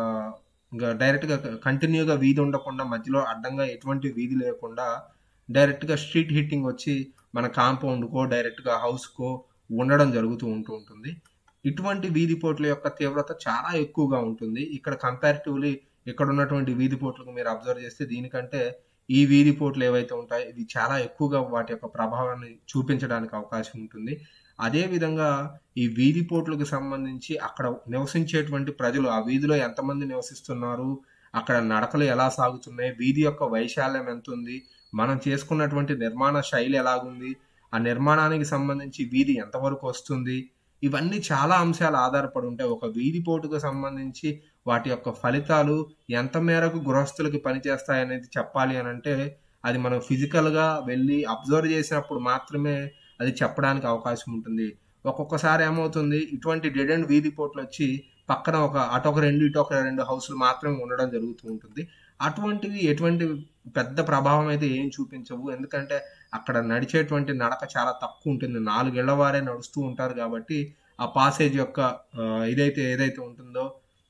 ఇంకా డైరెక్ట్గా కంటిన్యూగా వీధి ఉండకుండా మధ్యలో అడ్డంగా ఎటువంటి వీధి లేకుండా డైరెక్ట్గా స్ట్రీట్ హిట్టింగ్ వచ్చి మన కాంపౌండ్కో డైరెక్ట్గా హౌస్కో ఉండడం జరుగుతూ ఉంటూ ఉంటుంది ఇటువంటి వీధిపోట్ల యొక్క తీవ్రత చాలా ఎక్కువగా ఉంటుంది ఇక్కడ కంపారిటివ్లీ ఇక్కడ ఉన్నటువంటి వీధిపోట్లకు మీరు అబ్జర్వ్ చేస్తే దీనికంటే ఈ వీధిపోట్లు ఏవైతే ఉంటాయో ఇవి చాలా ఎక్కువగా వాటి యొక్క ప్రభావాన్ని చూపించడానికి అవకాశం ఉంటుంది అదే విధంగా ఈ వీధిపోట్లకు సంబంధించి అక్కడ నివసించేటువంటి ప్రజలు ఆ వీధిలో ఎంతమంది నివసిస్తున్నారు అక్కడ నడకలు ఎలా సాగుతున్నాయి వీధి యొక్క వైశాల్యం ఎంత ఉంది మనం చేసుకున్నటువంటి నిర్మాణ శైలి ఎలాగుంది ఆ నిర్మాణానికి సంబంధించి వీధి ఎంతవరకు వస్తుంది ఇవన్నీ చాలా అంశాలు ఆధారపడి ఉంటాయి ఒక వీధి పోటుకు సంబంధించి వాటి యొక్క ఫలితాలు ఎంత మేరకు గృహస్థులకి పనిచేస్తాయి అనేది చెప్పాలి అని అంటే అది మనం ఫిజికల్గా వెళ్ళి అబ్జర్వ్ చేసినప్పుడు మాత్రమే అది చెప్పడానికి అవకాశం ఉంటుంది ఒక్కొక్కసారి ఏమవుతుంది ఇటువంటి డెడ్ అండ్ వీధి పోట్లు వచ్చి పక్కన ఒక అటొక రెండు ఇటొక రెండు హౌసులు మాత్రమే ఉండడం జరుగుతూ ఉంటుంది అటువంటివి ఎటువంటి పెద్ద ప్రభావం అయితే ఏం చూపించవు ఎందుకంటే అక్కడ నడిచేటువంటి నడక చాలా తక్కువ ఉంటుంది నాలుగేళ్ల వారే నడుస్తూ ఉంటారు కాబట్టి ఆ పాసేజ్ యొక్క ఇదైతే ఏదైతే ఉంటుందో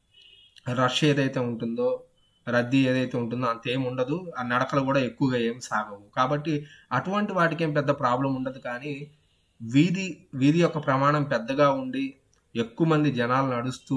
రష్ ఏదైతే ఉంటుందో రద్దీ ఏదైతే ఉంటుందో అంతేం ఉండదు ఆ నడకలు కూడా ఎక్కువగా ఏం సాగవు కాబట్టి అటువంటి వాటికి ఏం పెద్ద ప్రాబ్లం ఉండదు కానీ వీధి వీధి యొక్క ప్రమాణం పెద్దగా ఉండి ఎక్కువ మంది జనాలు నడుస్తూ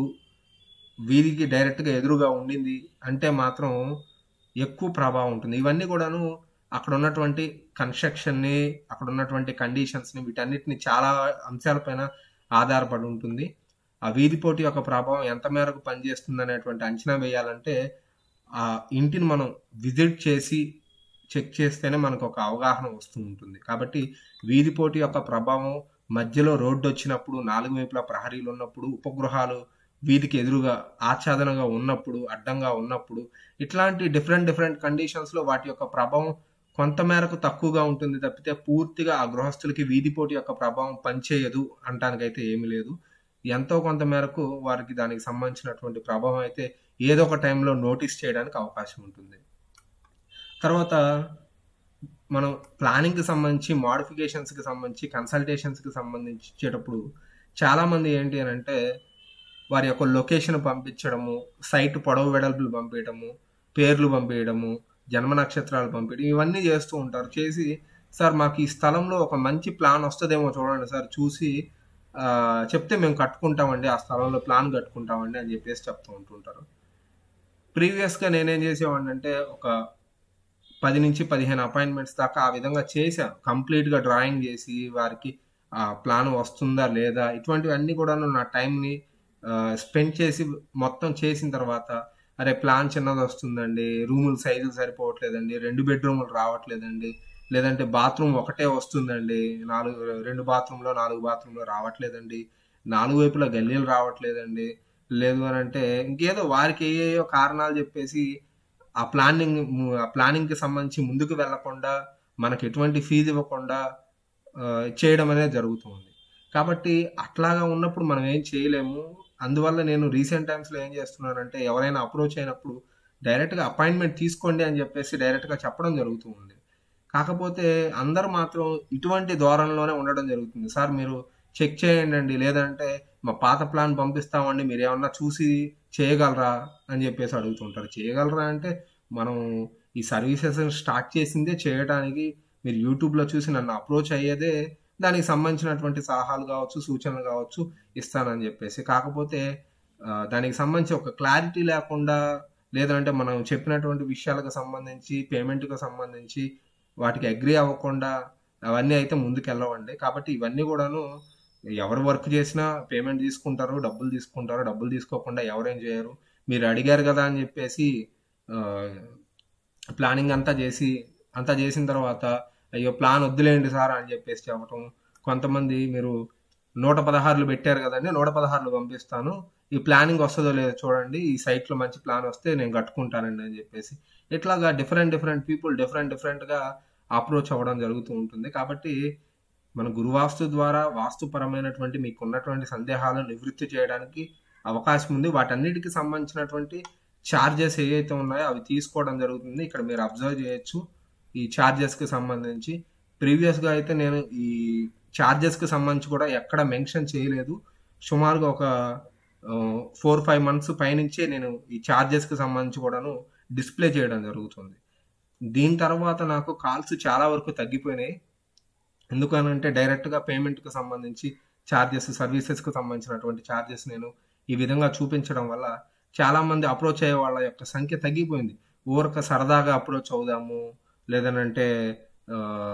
వీధికి డైరెక్ట్గా ఎదురుగా ఉండింది అంటే మాత్రం ఎక్కువ ప్రభావం ఉంటుంది ఇవన్నీ కూడాను అక్కడ ఉన్నటువంటి కన్స్ట్రక్షన్ని అక్కడ ఉన్నటువంటి కండిషన్స్ని వీటన్నిటిని చాలా అంశాలపైన ఆధారపడి ఉంటుంది ఆ వీధి పోటీ యొక్క ప్రభావం ఎంత మేరకు పనిచేస్తుంది అనేటువంటి అంచనా వేయాలంటే ఆ ఇంటిని మనం విజిట్ చేసి చెక్ చేస్తేనే మనకు ఒక అవగాహన వస్తూ ఉంటుంది కాబట్టి వీధి పోటీ యొక్క ప్రభావం మధ్యలో రోడ్డు వచ్చినప్పుడు నాలుగు వైపులా ప్రహరీలు ఉన్నప్పుడు ఉపగృహాలు వీధికి ఎదురుగా ఆచ్ఛాదనగా ఉన్నప్పుడు అడ్డంగా ఉన్నప్పుడు ఇట్లాంటి డిఫరెంట్ డిఫరెంట్ కండిషన్స్లో వాటి యొక్క ప్రభావం కొంత మేరకు తక్కువగా ఉంటుంది తప్పితే పూర్తిగా ఆ గృహస్థులకి వీధి పోటీ యొక్క ప్రభావం పనిచేయదు అంటానికైతే ఏమీ లేదు ఎంతో కొంత మేరకు వారికి దానికి సంబంధించినటువంటి ప్రభావం అయితే ఏదో ఒక టైంలో నోటీస్ చేయడానికి అవకాశం ఉంటుంది తర్వాత మనం ప్లానింగ్కి సంబంధించి మోడిఫికేషన్స్కి సంబంధించి కన్సల్టేషన్స్కి సంబంధించి ఇచ్చేటప్పుడు చాలామంది ఏంటి అని అంటే వారి యొక్క లొకేషన్ పంపించడము సైట్ పొడవు వెడల్పులు పంపించడము పేర్లు పంపించడము జన్మ నక్షత్రాలు పంపించడం ఇవన్నీ చేస్తూ ఉంటారు చేసి సార్ మాకు ఈ స్థలంలో ఒక మంచి ప్లాన్ వస్తుందేమో చూడండి సార్ చూసి ఆ, చెప్తే మేము కట్టుకుంటామండి ఆ స్థలంలో ప్లాన్ కట్టుకుంటామండి అని చెప్పేసి చెప్తూ ఉంటుంటారు ప్రీవియస్గా నేనేం చేసేవాడిని అంటే ఒక పది నుంచి పదిహేను అపాయింట్మెంట్స్ దాకా ఆ విధంగా చేశాను కంప్లీట్గా డ్రాయింగ్ చేసి వారికి ఆ ప్లాన్ వస్తుందా లేదా ఇటువంటివన్నీ కూడా నా టైంని స్పెండ్ చేసి మొత్తం చేసిన తర్వాత అరే ప్లాన్ చిన్నది వస్తుందండి రూముల సైజులు సరిపోవట్లేదండి రెండు బెడ్రూములు రావట్లేదండి లేదంటే బాత్రూమ్ ఒకటే వస్తుందండి నాలుగు రెండు బాత్రూంలో నాలుగు బాత్రూంలో రావట్లేదండి నాలుగు వైపులా గల్లీలు రావట్లేదండి లేదు అని అంటే ఇంకేదో వారికి ఏయో కారణాలు చెప్పేసి ఆ ప్లానింగ్ ఆ ప్లానింగ్కి సంబంధించి ముందుకు వెళ్లకుండా మనకి ఎటువంటి ఫీజు ఇవ్వకుండా ఆ, చేయడం అనేది జరుగుతుంది కాబట్టి అట్లాగా ఉన్నప్పుడు మనం ఏం చేయలేము అందువల్ల నేను రీసెంట్ టైమ్స్లో ఏం చేస్తున్నానంటే ఎవరైనా అప్రోచ్ అయినప్పుడు డైరెక్ట్గా అపాయింట్మెంట్ తీసుకోండి అని చెప్పేసి డైరెక్ట్గా చెప్పడం జరుగుతూ ఉంది కాకపోతే అందరూ మాత్రం ఇటువంటి ధోరణిలోనే ఉండడం జరుగుతుంది సార్ మీరు చెక్ చేయండి అండి లేదంటే మా పాత ప్లాన్ పంపిస్తామండి మీరు ఏమన్నా చూసి చేయగలరా అని చెప్పేసి అడుగుతుంటారు చేయగలరా అంటే మనం ఈ సర్వీసెస్ స్టార్ట్ చేసిందే చేయడానికి మీరు యూట్యూబ్లో చూసి నన్ను అప్రోచ్ అయ్యేదే దానికి సంబంధించినటువంటి సలహాలు కావచ్చు సూచనలు కావచ్చు ఇస్తానని చెప్పేసి కాకపోతే ఆ, దానికి సంబంధించి ఒక క్లారిటీ లేకుండా లేదంటే మనం చెప్పినటువంటి విషయాలకు సంబంధించి పేమెంట్కి సంబంధించి వాటికి అగ్రి అవ్వకుండా అవన్నీ అయితే ముందుకు వెళ్ళవండి కాబట్టి ఇవన్నీ కూడాను ఎవరు వర్క్ చేసినా పేమెంట్ తీసుకుంటారు డబ్బులు తీసుకుంటారు డబ్బులు తీసుకోకుండా ఎవరేం చేయరు మీరు అడిగారు కదా అని చెప్పేసి ప్లానింగ్ అంతా చేసి అంతా చేసిన తర్వాత అయ్యో ప్లాన్ వద్దులేండి సార్ అని చెప్పేసి చెప్పటం కొంతమంది మీరు నూట పదహారులు పెట్టారు కదండి నూట పదహారులు పంపిస్తాను ఈ ప్లానింగ్ వస్తుందో లేదో చూడండి ఈ సైట్లో మంచి ప్లాన్ వస్తే నేను కట్టుకుంటానండి అని చెప్పేసి ఇట్లాగా డిఫరెంట్ డిఫరెంట్ పీపుల్ డిఫరెంట్ డిఫరెంట్గా అప్రోచ్ అవ్వడం జరుగుతూ ఉంటుంది కాబట్టి మన గురువాస్తు ద్వారా వాస్తుపరమైనటువంటి మీకు ఉన్నటువంటి సందేహాలను నివృత్తి చేయడానికి అవకాశం ఉంది వాటన్నిటికి సంబంధించినటువంటి ఛార్జెస్ ఏవైతే ఉన్నాయో అవి తీసుకోవడం జరుగుతుంది ఇక్కడ మీరు అబ్జర్వ్ చేయొచ్చు ఈ ఛార్జెస్కి సంబంధించి ప్రీవియస్గా అయితే నేను ఈ ఛార్జెస్కి సంబంధించి కూడా ఎక్కడ మెన్షన్ చేయలేదు సుమారుగా ఒక ఫోర్ ఫైవ్ మంత్స్ పైనుంచే నేను ఈ ఛార్జెస్కి సంబంధించి కూడాను డిస్ప్లే చేయడం జరుగుతుంది దీని తర్వాత నాకు కాల్స్ చాలా వరకు తగ్గిపోయినాయి ఎందుకనంటే డైరెక్ట్గా పేమెంట్కి సంబంధించి ఛార్జెస్ సర్వీసెస్కి సంబంధించినటువంటి ఛార్జెస్ నేను ఈ విధంగా చూపించడం వల్ల చాలామంది అప్రోచ్ అయ్యే వాళ్ళ యొక్క సంఖ్య తగ్గిపోయింది ఊరక సరదాగా అప్రోచ్ అవుదాము లేదనంటే ఆ,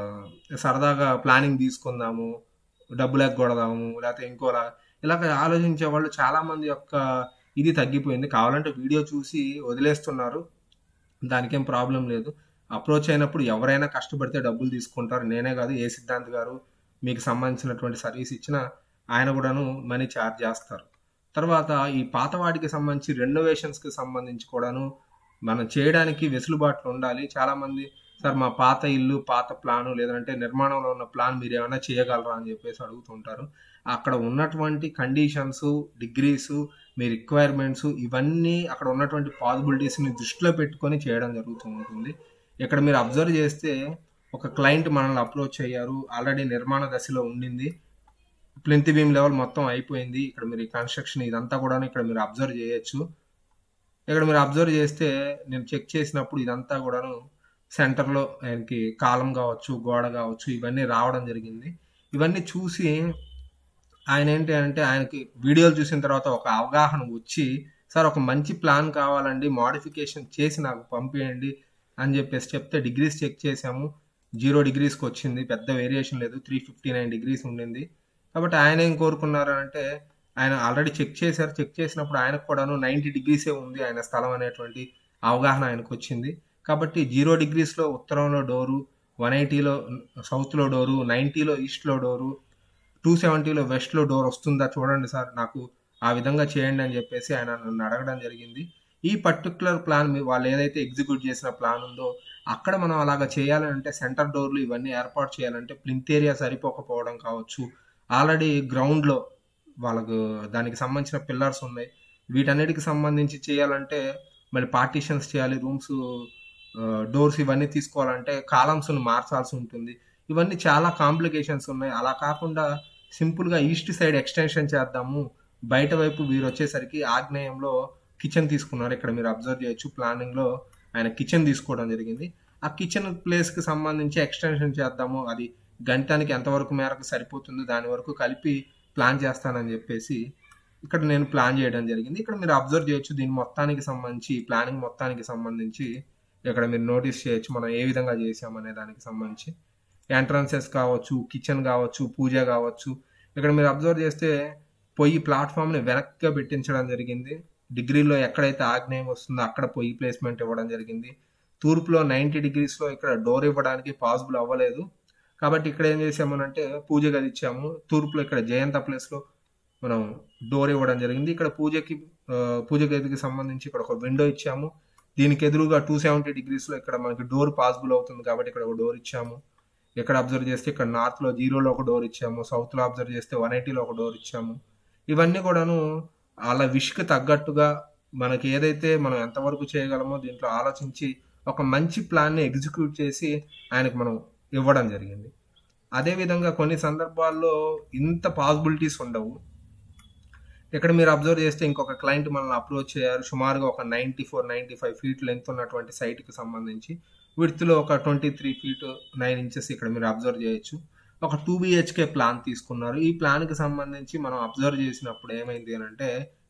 సరదాగా ప్లానింగ్ తీసుకుందాము డబ్బులు ఎగ్గొడదాము లేకపోతే ఇంకోలా ఇలాగ ఆలోచించే వాళ్ళు చాలామంది యొక్క ఇది తగ్గిపోయింది కావాలంటే వీడియో చూసి వదిలేస్తున్నారు దానికేం ప్రాబ్లం లేదు అప్రోచ్ అయినప్పుడు ఎవరైనా కష్టపడితే డబ్బులు తీసుకుంటారు నేనే కాదు ఏ సిద్ధాంత్ గారు మీకు సంబంధించినటువంటి సర్వీస్ ఇచ్చినా ఆయన కూడాను మనీ ఛార్జ్ చేస్తారు తర్వాత ఈ పాత వాటికి సంబంధించి రెనోవేషన్స్కి సంబంధించి కూడాను మనం చేయడానికి వెసులుబాట్లు ఉండాలి చాలామంది సార్ మా పాత ఇల్లు పాత ప్లాను లేదంటే నిర్మాణంలో ఉన్న ప్లాన్ మీరు ఏమైనా చేయగలరా అని చెప్పేసి అడుగుతుంటారు అక్కడ ఉన్నటువంటి కండిషన్స్ డిగ్రీస్ మీ రిక్వైర్మెంట్స్ ఇవన్నీ అక్కడ ఉన్నటువంటి పాసిబిలిటీస్ని దృష్టిలో పెట్టుకొని చేయడం జరుగుతూ ఉంటుంది ఇక్కడ మీరు అబ్జర్వ్ చేస్తే ఒక క్లయింట్ మనల్ని అప్రోచ్ అయ్యారు ఆల్రెడీ నిర్మాణ దశలో ఉండింది ప్లింత్ బీమ్ లెవెల్ మొత్తం అయిపోయింది ఇక్కడ మీరు కన్స్ట్రక్షన్ ఇదంతా కూడా ఇక్కడ మీరు అబ్జర్వ్ చేయొచ్చు ఇక్కడ మీరు అబ్జర్వ్ చేస్తే నేను చెక్ చేసినప్పుడు ఇదంతా కూడాను సెంటర్లో ఆయనకి కాలం కావచ్చు గోడ కావచ్చు ఇవన్నీ రావడం జరిగింది ఇవన్నీ చూసి ఆయన ఏంటి అంటే ఆయనకి వీడియోలు చూసిన తర్వాత ఒక అవగాహన వచ్చి సార్ ఒక మంచి ప్లాన్ కావాలండి మోడిఫికేషన్ చేసి నాకు పంపించండి అని చెప్పేసి చెప్తే డిగ్రీస్ చెక్ చేసాము జీరో డిగ్రీస్కి వచ్చింది పెద్ద వేరియేషన్ లేదు త్రీ ఫిఫ్టీ నైన్ డిగ్రీస్ ఉండింది కాబట్టి ఆయన ఏం కోరుకున్నారు అంటే ఆయన ఆల్రెడీ చెక్ చేశారు చెక్ చేసినప్పుడు ఆయనకు కూడాను నైంటీ డిగ్రీసే ఉంది ఆయన స్థలం అనేటువంటి అవగాహన ఆయనకు వచ్చింది కాబట్టి జీరో డిగ్రీస్లో ఉత్తరంలో డోరు వన్ ఎయిటీలో సౌత్లో డోరు నైంటీలో ఈస్ట్లో డోరు టూ సెవెంటీలో వెస్ట్లో డోర్ వస్తుందా చూడండి సార్ నాకు ఆ విధంగా చేయండి అని చెప్పేసి ఆయన నన్ను అడగడం జరిగింది ఈ పర్టికులర్ ప్లాన్ వాళ్ళు ఏదైతే ఎగ్జిక్యూట్ చేసిన ప్లాన్ ఉందో అక్కడ మనం అలాగా చేయాలంటే సెంటర్ డోర్లు ఇవన్నీ ఏర్పాటు చేయాలంటే ప్లింత్ ఏరియా సరిపోకపోవడం కావచ్చు ఆల్రెడీ గ్రౌండ్లో వాళ్ళకు దానికి సంబంధించిన పిల్లర్స్ ఉన్నాయి వీటన్నిటికి సంబంధించి చేయాలంటే మళ్ళీ పార్టీషన్స్ చేయాలి రూమ్స్ డోర్స్ ఇవన్నీ తీసుకోవాలంటే కాలమ్స్ను మార్చాల్సి ఉంటుంది ఇవన్నీ చాలా కాంప్లికేషన్స్ ఉన్నాయి అలా కాకుండా సింపుల్గా ఈస్ట్ సైడ్ ఎక్స్టెన్షన్ చేద్దాము బయట వైపు వీరు వచ్చేసరికి ఆగ్నేయంలో కిచెన్ తీసుకున్నారు ఇక్కడ మీరు అబ్జర్వ్ చేయొచ్చు ప్లానింగ్లో ఆయన కిచెన్ తీసుకోవడం జరిగింది ఆ కిచెన్ ప్లేస్కి సంబంధించి ఎక్స్టెన్షన్ చేద్దాము అది గంటానికి ఎంతవరకు మేరకు సరిపోతుందో దాని వరకు కలిపి ప్లాన్ చేస్తానని చెప్పేసి ఇక్కడ నేను ప్లాన్ చేయడం జరిగింది ఇక్కడ మీరు అబ్జర్వ్ చేయొచ్చు దీని మొత్తానికి సంబంధించి ప్లానింగ్ మొత్తానికి సంబంధించి ఇక్కడ మీరు నోటీస్ చేయొచ్చు మనం ఏ విధంగా చేసామనే దానికి సంబంధించి ఎంట్రన్సెస్ కావచ్చు కిచెన్ కావచ్చు పూజ కావచ్చు ఇక్కడ మీరు అబ్జర్వ్ చేస్తే పొయ్యి ప్లాట్ఫామ్ని వెనక్గా పెట్టించడం జరిగింది డిగ్రీలో ఎక్కడైతే ఆగ్నేయం వస్తుందో అక్కడ పొయ్యి ప్లేస్మెంట్ ఇవ్వడం జరిగింది తూర్పులో నైంటీ డిగ్రీస్లో ఇక్కడ డోర్ ఇవ్వడానికి పాసిబుల్ అవ్వలేదు కాబట్టి ఇక్కడ ఏం చేసామనంటే పూజ గది ఇచ్చాము తూర్పులో ఇక్కడ జయంత ప్లేస్లో మనం డోర్ ఇవ్వడం జరిగింది ఇక్కడ పూజకి పూజ గదికి సంబంధించి ఇక్కడ ఒక విండో ఇచ్చాము దీనికి ఎదురుగా టూ సెవెంటీ డిగ్రీస్లో ఇక్కడ మనకి డోర్ పాసిబుల్ అవుతుంది కాబట్టి ఇక్కడ ఒక డోర్ ఇచ్చాము ఇక్కడ అబ్జర్వ్ చేస్తే ఇక్కడ నార్త్లో జీరోలో ఒక డోర్ ఇచ్చాము సౌత్లో అబ్జర్వ్ చేస్తే వన్ ఎయిటీలో ఒక డోర్ ఇచ్చాము ఇవన్నీ కూడాను అలా విష్కి తగ్గట్టుగా మనకి ఏదైతే మనం ఎంతవరకు చేయగలమో దీంట్లో ఆలోచించి ఒక మంచి ప్లాన్ని ఎగ్జిక్యూట్ చేసి ఆయనకు మనం ఇవ్వడం జరిగింది అదేవిధంగా కొన్ని సందర్భాల్లో ఇంత పాసిబిలిటీస్ ఉండవు ఇక్కడ మీరు అబ్జర్వ్ చేస్తే ఇంకొక క్లయింట్ మనల్ని అప్రోచ్ చేయారు సుమారుగా ఒక ninety four ninety five feet length ఉన్నటువంటి సైట్కి సంబంధించి విడ్త్లో ఒక twenty three feet nine inches ఇక్కడ మీరు అబ్జర్వ్ చేయొచ్చు ఒక టూ బిహెచ్కే ప్లాన్ తీసుకున్నారు ఈ ప్లాన్కి సంబంధించి మనం అబ్జర్వ్ చేసినప్పుడు ఏమైంది అని అంటే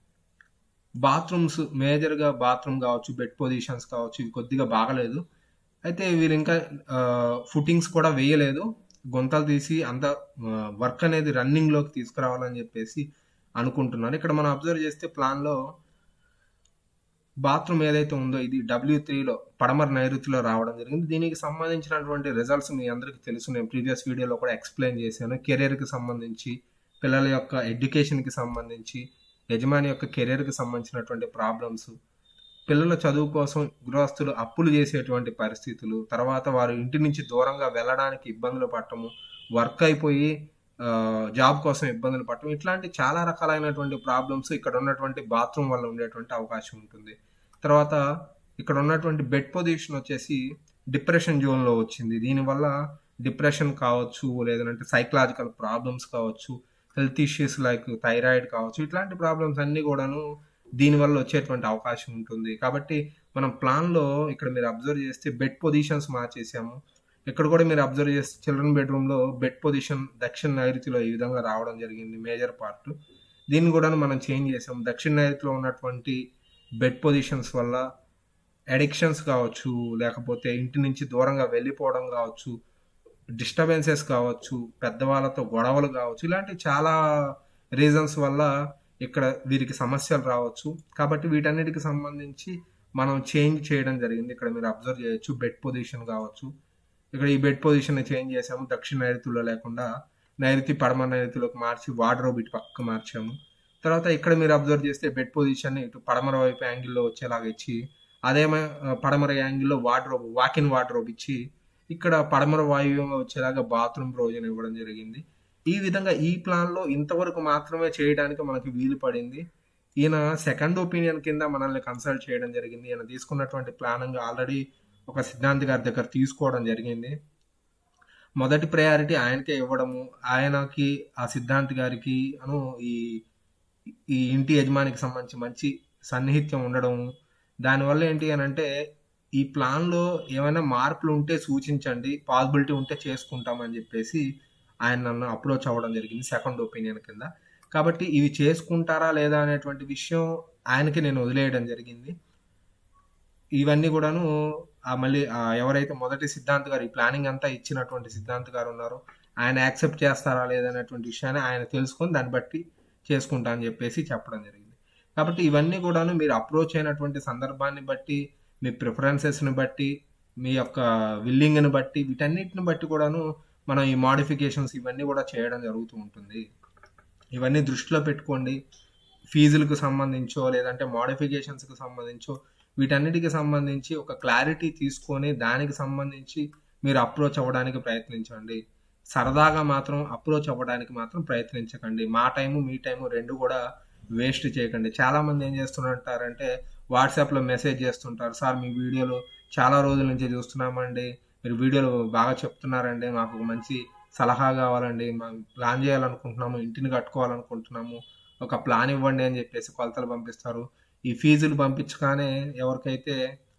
బాత్రూమ్స్ మేజర్గా బాత్రూమ్ కావచ్చు బెడ్ పొజిషన్స్ కావచ్చు ఇవి కొద్దిగా బాగలేదు అయితే వీరు ఇంకా ఫుటింగ్స్ కూడా వేయలేదు గుంతలు తీసి అంత వర్క్ అనేది రన్నింగ్లోకి తీసుకురావాలని చెప్పేసి అనుకుంటున్నారు ఇక్కడ మనం అబ్జర్వ్ చేస్తే ప్లాన్లో బాత్రూమ్ ఏదైతే ఉందో ఇది డబ్ల్యూ త్రీలో పడమర నైరుతిలో రావడం జరిగింది దీనికి సంబంధించినటువంటి రిజల్ట్స్ మీ అందరికీ తెలుసు నేను ప్రీవియస్ వీడియోలో కూడా ఎక్స్ప్లెయిన్ చేశాను కెరీర్కి సంబంధించి పిల్లల యొక్క ఎడ్యుకేషన్కి సంబంధించి యజమాని యొక్క కెరీర్కి సంబంధించినటువంటి ప్రాబ్లమ్స్ పిల్లల చదువు కోసం గృహస్థులు అప్పులు చేసేటువంటి పరిస్థితులు తర్వాత వారు ఇంటి నుంచి దూరంగా వెళ్ళడానికి ఇబ్బందులు పడటము వర్క్ అయిపోయి జాబ్ కోసం ఇబ్బందులు పడటం ఇట్లాంటి చాలా రకాలైనటువంటి ప్రాబ్లమ్స్ ఇక్కడ ఉన్నటువంటి బాత్రూమ్ వల్ల ఉండేటువంటి అవకాశం ఉంటుంది తర్వాత ఇక్కడ ఉన్నటువంటి బెడ్ పొజిషన్ వచ్చేసి డిప్రెషన్ జోన్లో వచ్చింది దీనివల్ల డిప్రెషన్ కావచ్చు లేదంటే సైకలాజికల్ ప్రాబ్లమ్స్ కావచ్చు హెల్త్ ఇష్యూస్ లైక్ థైరాయిడ్ కావచ్చు ఇట్లాంటి ప్రాబ్లమ్స్ అన్నీ కూడాను దీనివల్ల వచ్చేటువంటి అవకాశం ఉంటుంది కాబట్టి మనం ప్లాన్లో ఇక్కడ మీరు అబ్జర్వ్ చేస్తే బెడ్ పొజిషన్స్ మార్చేసాము ఇక్కడ కూడా మీరు అబ్జర్వ్ చేస్తే చిల్డ్రన్ బెడ్రూమ్లో బెడ్ పొజిషన్ దక్షిణ నైరుతిలో ఈ విధంగా రావడం జరిగింది మేజర్ పార్ట్ దీన్ని కూడా మనం చేంజ్ చేసాం దక్షిణ నైరుతిలో ఉన్నటువంటి బెడ్ పొజిషన్స్ వల్ల అడిక్షన్స్ కావచ్చు లేకపోతే ఇంటి నుంచి దూరంగా వెళ్ళిపోవడం కావచ్చు డిస్టర్బెన్సెస్ కావచ్చు పెద్దవాళ్ళతో గొడవలు కావచ్చు ఇలాంటి చాలా రీజన్స్ వల్ల ఇక్కడ వీరికి సమస్యలు రావచ్చు కాబట్టి వీటన్నిటికి సంబంధించి మనం చేంజ్ చేయడం జరిగింది ఇక్కడ మీరు అబ్జర్వ్ చేయొచ్చు బెడ్ పొజిషన్ కావచ్చు ఇక్కడ ఈ బెడ్ పొజిషన్ చేంజ్ చేసాము దక్షిణ నైరుతిలో లేకుండా నైరుతి పడమ నైరుతిలోకి మార్చి వార్డ్రోబ్ ఇటు పక్కకు మార్చాము తర్వాత ఇక్కడ మీరు అబ్జర్వ్ చేస్తే బెడ్ పొజిషన్ ఇటు పడమర వైపు యాంగిల్లో వచ్చేలాగా ఇచ్చి అదేమో పడమర యాంగిల్లో వార్డ్రోబ్ వాకిన్ వార్డ్రోబ్ ఇచ్చి ఇక్కడ పడమర వాయువ్యంగా వచ్చేలాగా బాత్రూమ్ ప్రొవిజన్ ఇవ్వడం జరిగింది ఈ విధంగా ఈ ప్లాన్లో ఇంతవరకు మాత్రమే చేయడానికి మనకి వీలు పడింది ఈయన సెకండ్ ఒపీనియన్ కింద మనల్ని కన్సల్ట్ చేయడం జరిగింది ఈయన తీసుకున్నటువంటి ప్లానింగ్ ఆల్రెడీ ఒక సిద్ధాంత్ గారి దగ్గర తీసుకోవడం జరిగింది మొదటి ప్రయారిటీ ఆయనకే ఇవ్వడము ఆయనకి ఆ సిద్ధాంత్ గారికి అను ఈ ఈ ఇంటి యజమానికి సంబంధించి మంచి సన్నిహిత్యం ఉండడం దానివల్ల ఏంటి అని అంటే ఈ ప్లాన్లో ఏమైనా మార్పులు ఉంటే సూచించండి పాసిబిలిటీ ఉంటే చేసుకుంటామని చెప్పేసి ఆయన నన్ను అప్రోచ్ అవ్వడం జరిగింది సెకండ్ ఒపీనియన్ కింద కాబట్టి ఇవి చేసుకుంటారా లేదా అనేటువంటి విషయం ఆయనకి నేను వదిలేయడం జరిగింది ఇవన్నీ కూడాను ఆ మళ్ళీ ఆ ఎవరైతే మొదటి సిద్ధాంత్ గారు ఈ ప్లానింగ్ అంతా ఇచ్చినటువంటి సిద్ధాంత్ గారు ఉన్నారో ఆయన యాక్సెప్ట్ చేస్తారా లేదనేటువంటి విషయాన్ని ఆయన తెలుసుకొని దాన్ని బట్టి చేసుకుంటా అని చెప్పేసి చెప్పడం జరిగింది కాబట్టి ఇవన్నీ కూడాను మీరు అప్రోచ్ అయినటువంటి సందర్భాన్ని బట్టి మీ ప్రిఫరెన్సెస్ని బట్టి మీ యొక్క విల్లింగ్ని బట్టి వీటన్నిటిని బట్టి కూడాను మనం ఈ మాడిఫికేషన్స్ ఇవన్నీ కూడా చేయడం జరుగుతూ ఉంటుంది ఇవన్నీ దృష్టిలో పెట్టుకోండి ఫీజులకు సంబంధించో లేదంటే మోడిఫికేషన్స్కి సంబంధించో వీటన్నిటికి సంబంధించి ఒక క్లారిటీ తీసుకొని దానికి సంబంధించి మీరు అప్రోచ్ అవ్వడానికి ప్రయత్నించండి సరదాగా మాత్రం అప్రోచ్ అవ్వడానికి మాత్రం ప్రయత్నించకండి మా టైము మీ టైము రెండు కూడా వేస్ట్ చేయకండి చాలా మంది ఏం చేస్తుంటారంటే వాట్సాప్లో మెసేజ్ చేస్తుంటారు సార్ మీ వీడియోలు చాలా రోజుల నుంచి చూస్తున్నామండి మీరు వీడియోలు బాగా చెప్తున్నారండి మాకు ఒక మంచి సలహా కావాలండి మేము ప్లాన్ చేయాలనుకుంటున్నాము ఇంటిని కట్టుకోవాలనుకుంటున్నాము ఒక ప్లాన్ ఇవ్వండి అని చెప్పేసి కొలతలు పంపిస్తారు ఈ ఫీజులు పంపించగానే ఎవరికైతే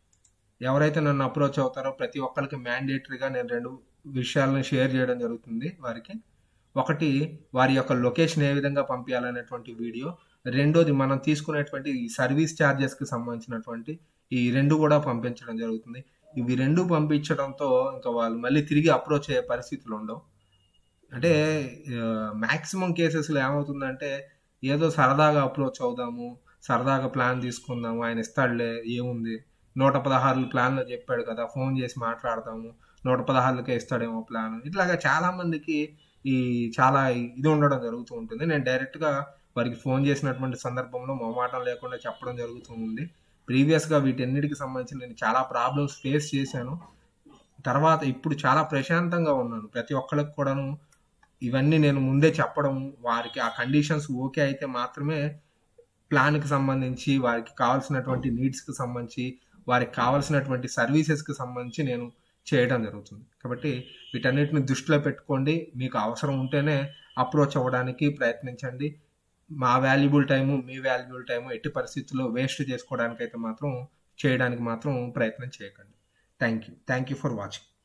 ఎవరైతే నన్ను అప్రోచ్ అవుతారో ప్రతి ఒక్కరికి మ్యాండేటరీగా నేను రెండు విషయాలను షేర్ చేయడం జరుగుతుంది వారికి ఒకటి వారి యొక్క లొకేషన్ ఏ విధంగా పంపించాలనేటువంటి వీడియో రెండోది మనం తీసుకునేటువంటి ఈ సర్వీస్ ఛార్జెస్కి సంబంధించినటువంటి ఈ రెండు కూడా పంపించడం జరుగుతుంది ఇవి రెండు పంపించడంతో ఇంకా వాళ్ళు మళ్ళీ తిరిగి అప్రోచ్ అయ్యే పరిస్థితులు ఉండవు అంటే మ్యాక్సిమం కేసెస్లో ఏమవుతుందంటే ఏదో సరదాగా అప్రోచ్ అవుదాము సరదాగా ప్లాన్ తీసుకుందాము ఆయన ఇస్తాడులే ఏముంది నూట పదహారు ప్లాన్లో చెప్పాడు కదా ఫోన్ చేసి మాట్లాడదాము నూట పదహారులకే ఇస్తాడేమో ప్లాన్ ఇట్లాగా చాలా మందికి ఈ చాలా ఇది ఉండడం జరుగుతూ ఉంటుంది నేను డైరెక్ట్గా వారికి ఫోన్ చేసినటువంటి సందర్భంలో మొమాటం లేకుండా చెప్పడం జరుగుతూ ఉంది ప్రీవియస్గా వీటన్నిటికి సంబంధించి నేను చాలా ప్రాబ్లమ్స్ ఫేస్ చేశాను తర్వాత ఇప్పుడు చాలా ప్రశాంతంగా ఉన్నాను ప్రతి ఒక్కరికి కూడాను ఇవన్నీ నేను ముందే చెప్పడం వారికి ఆ కండిషన్స్ ఓకే అయితే మాత్రమే ప్లాన్కి సంబంధించి వారికి కావాల్సినటువంటి నీడ్స్కి సంబంధించి వారికి కావాల్సినటువంటి సర్వీసెస్కి సంబంధించి నేను చేయడం జరుగుతుంది కాబట్టి వీటన్నిటిని దృష్టిలో పెట్టుకోండి మీకు అవసరం ఉంటేనే అప్రోచ్ అవ్వడానికి ప్రయత్నించండి మా వాల్యుబుల్ టైము మీ వాల్యుబుల్ టైము ఎట్టి పరిస్థితుల్లో వేస్ట్ చేసుకోవడానికి అయితే మాత్రం చేయడానికి మాత్రం ప్రయత్నం చేయకండి thank you thank you for watching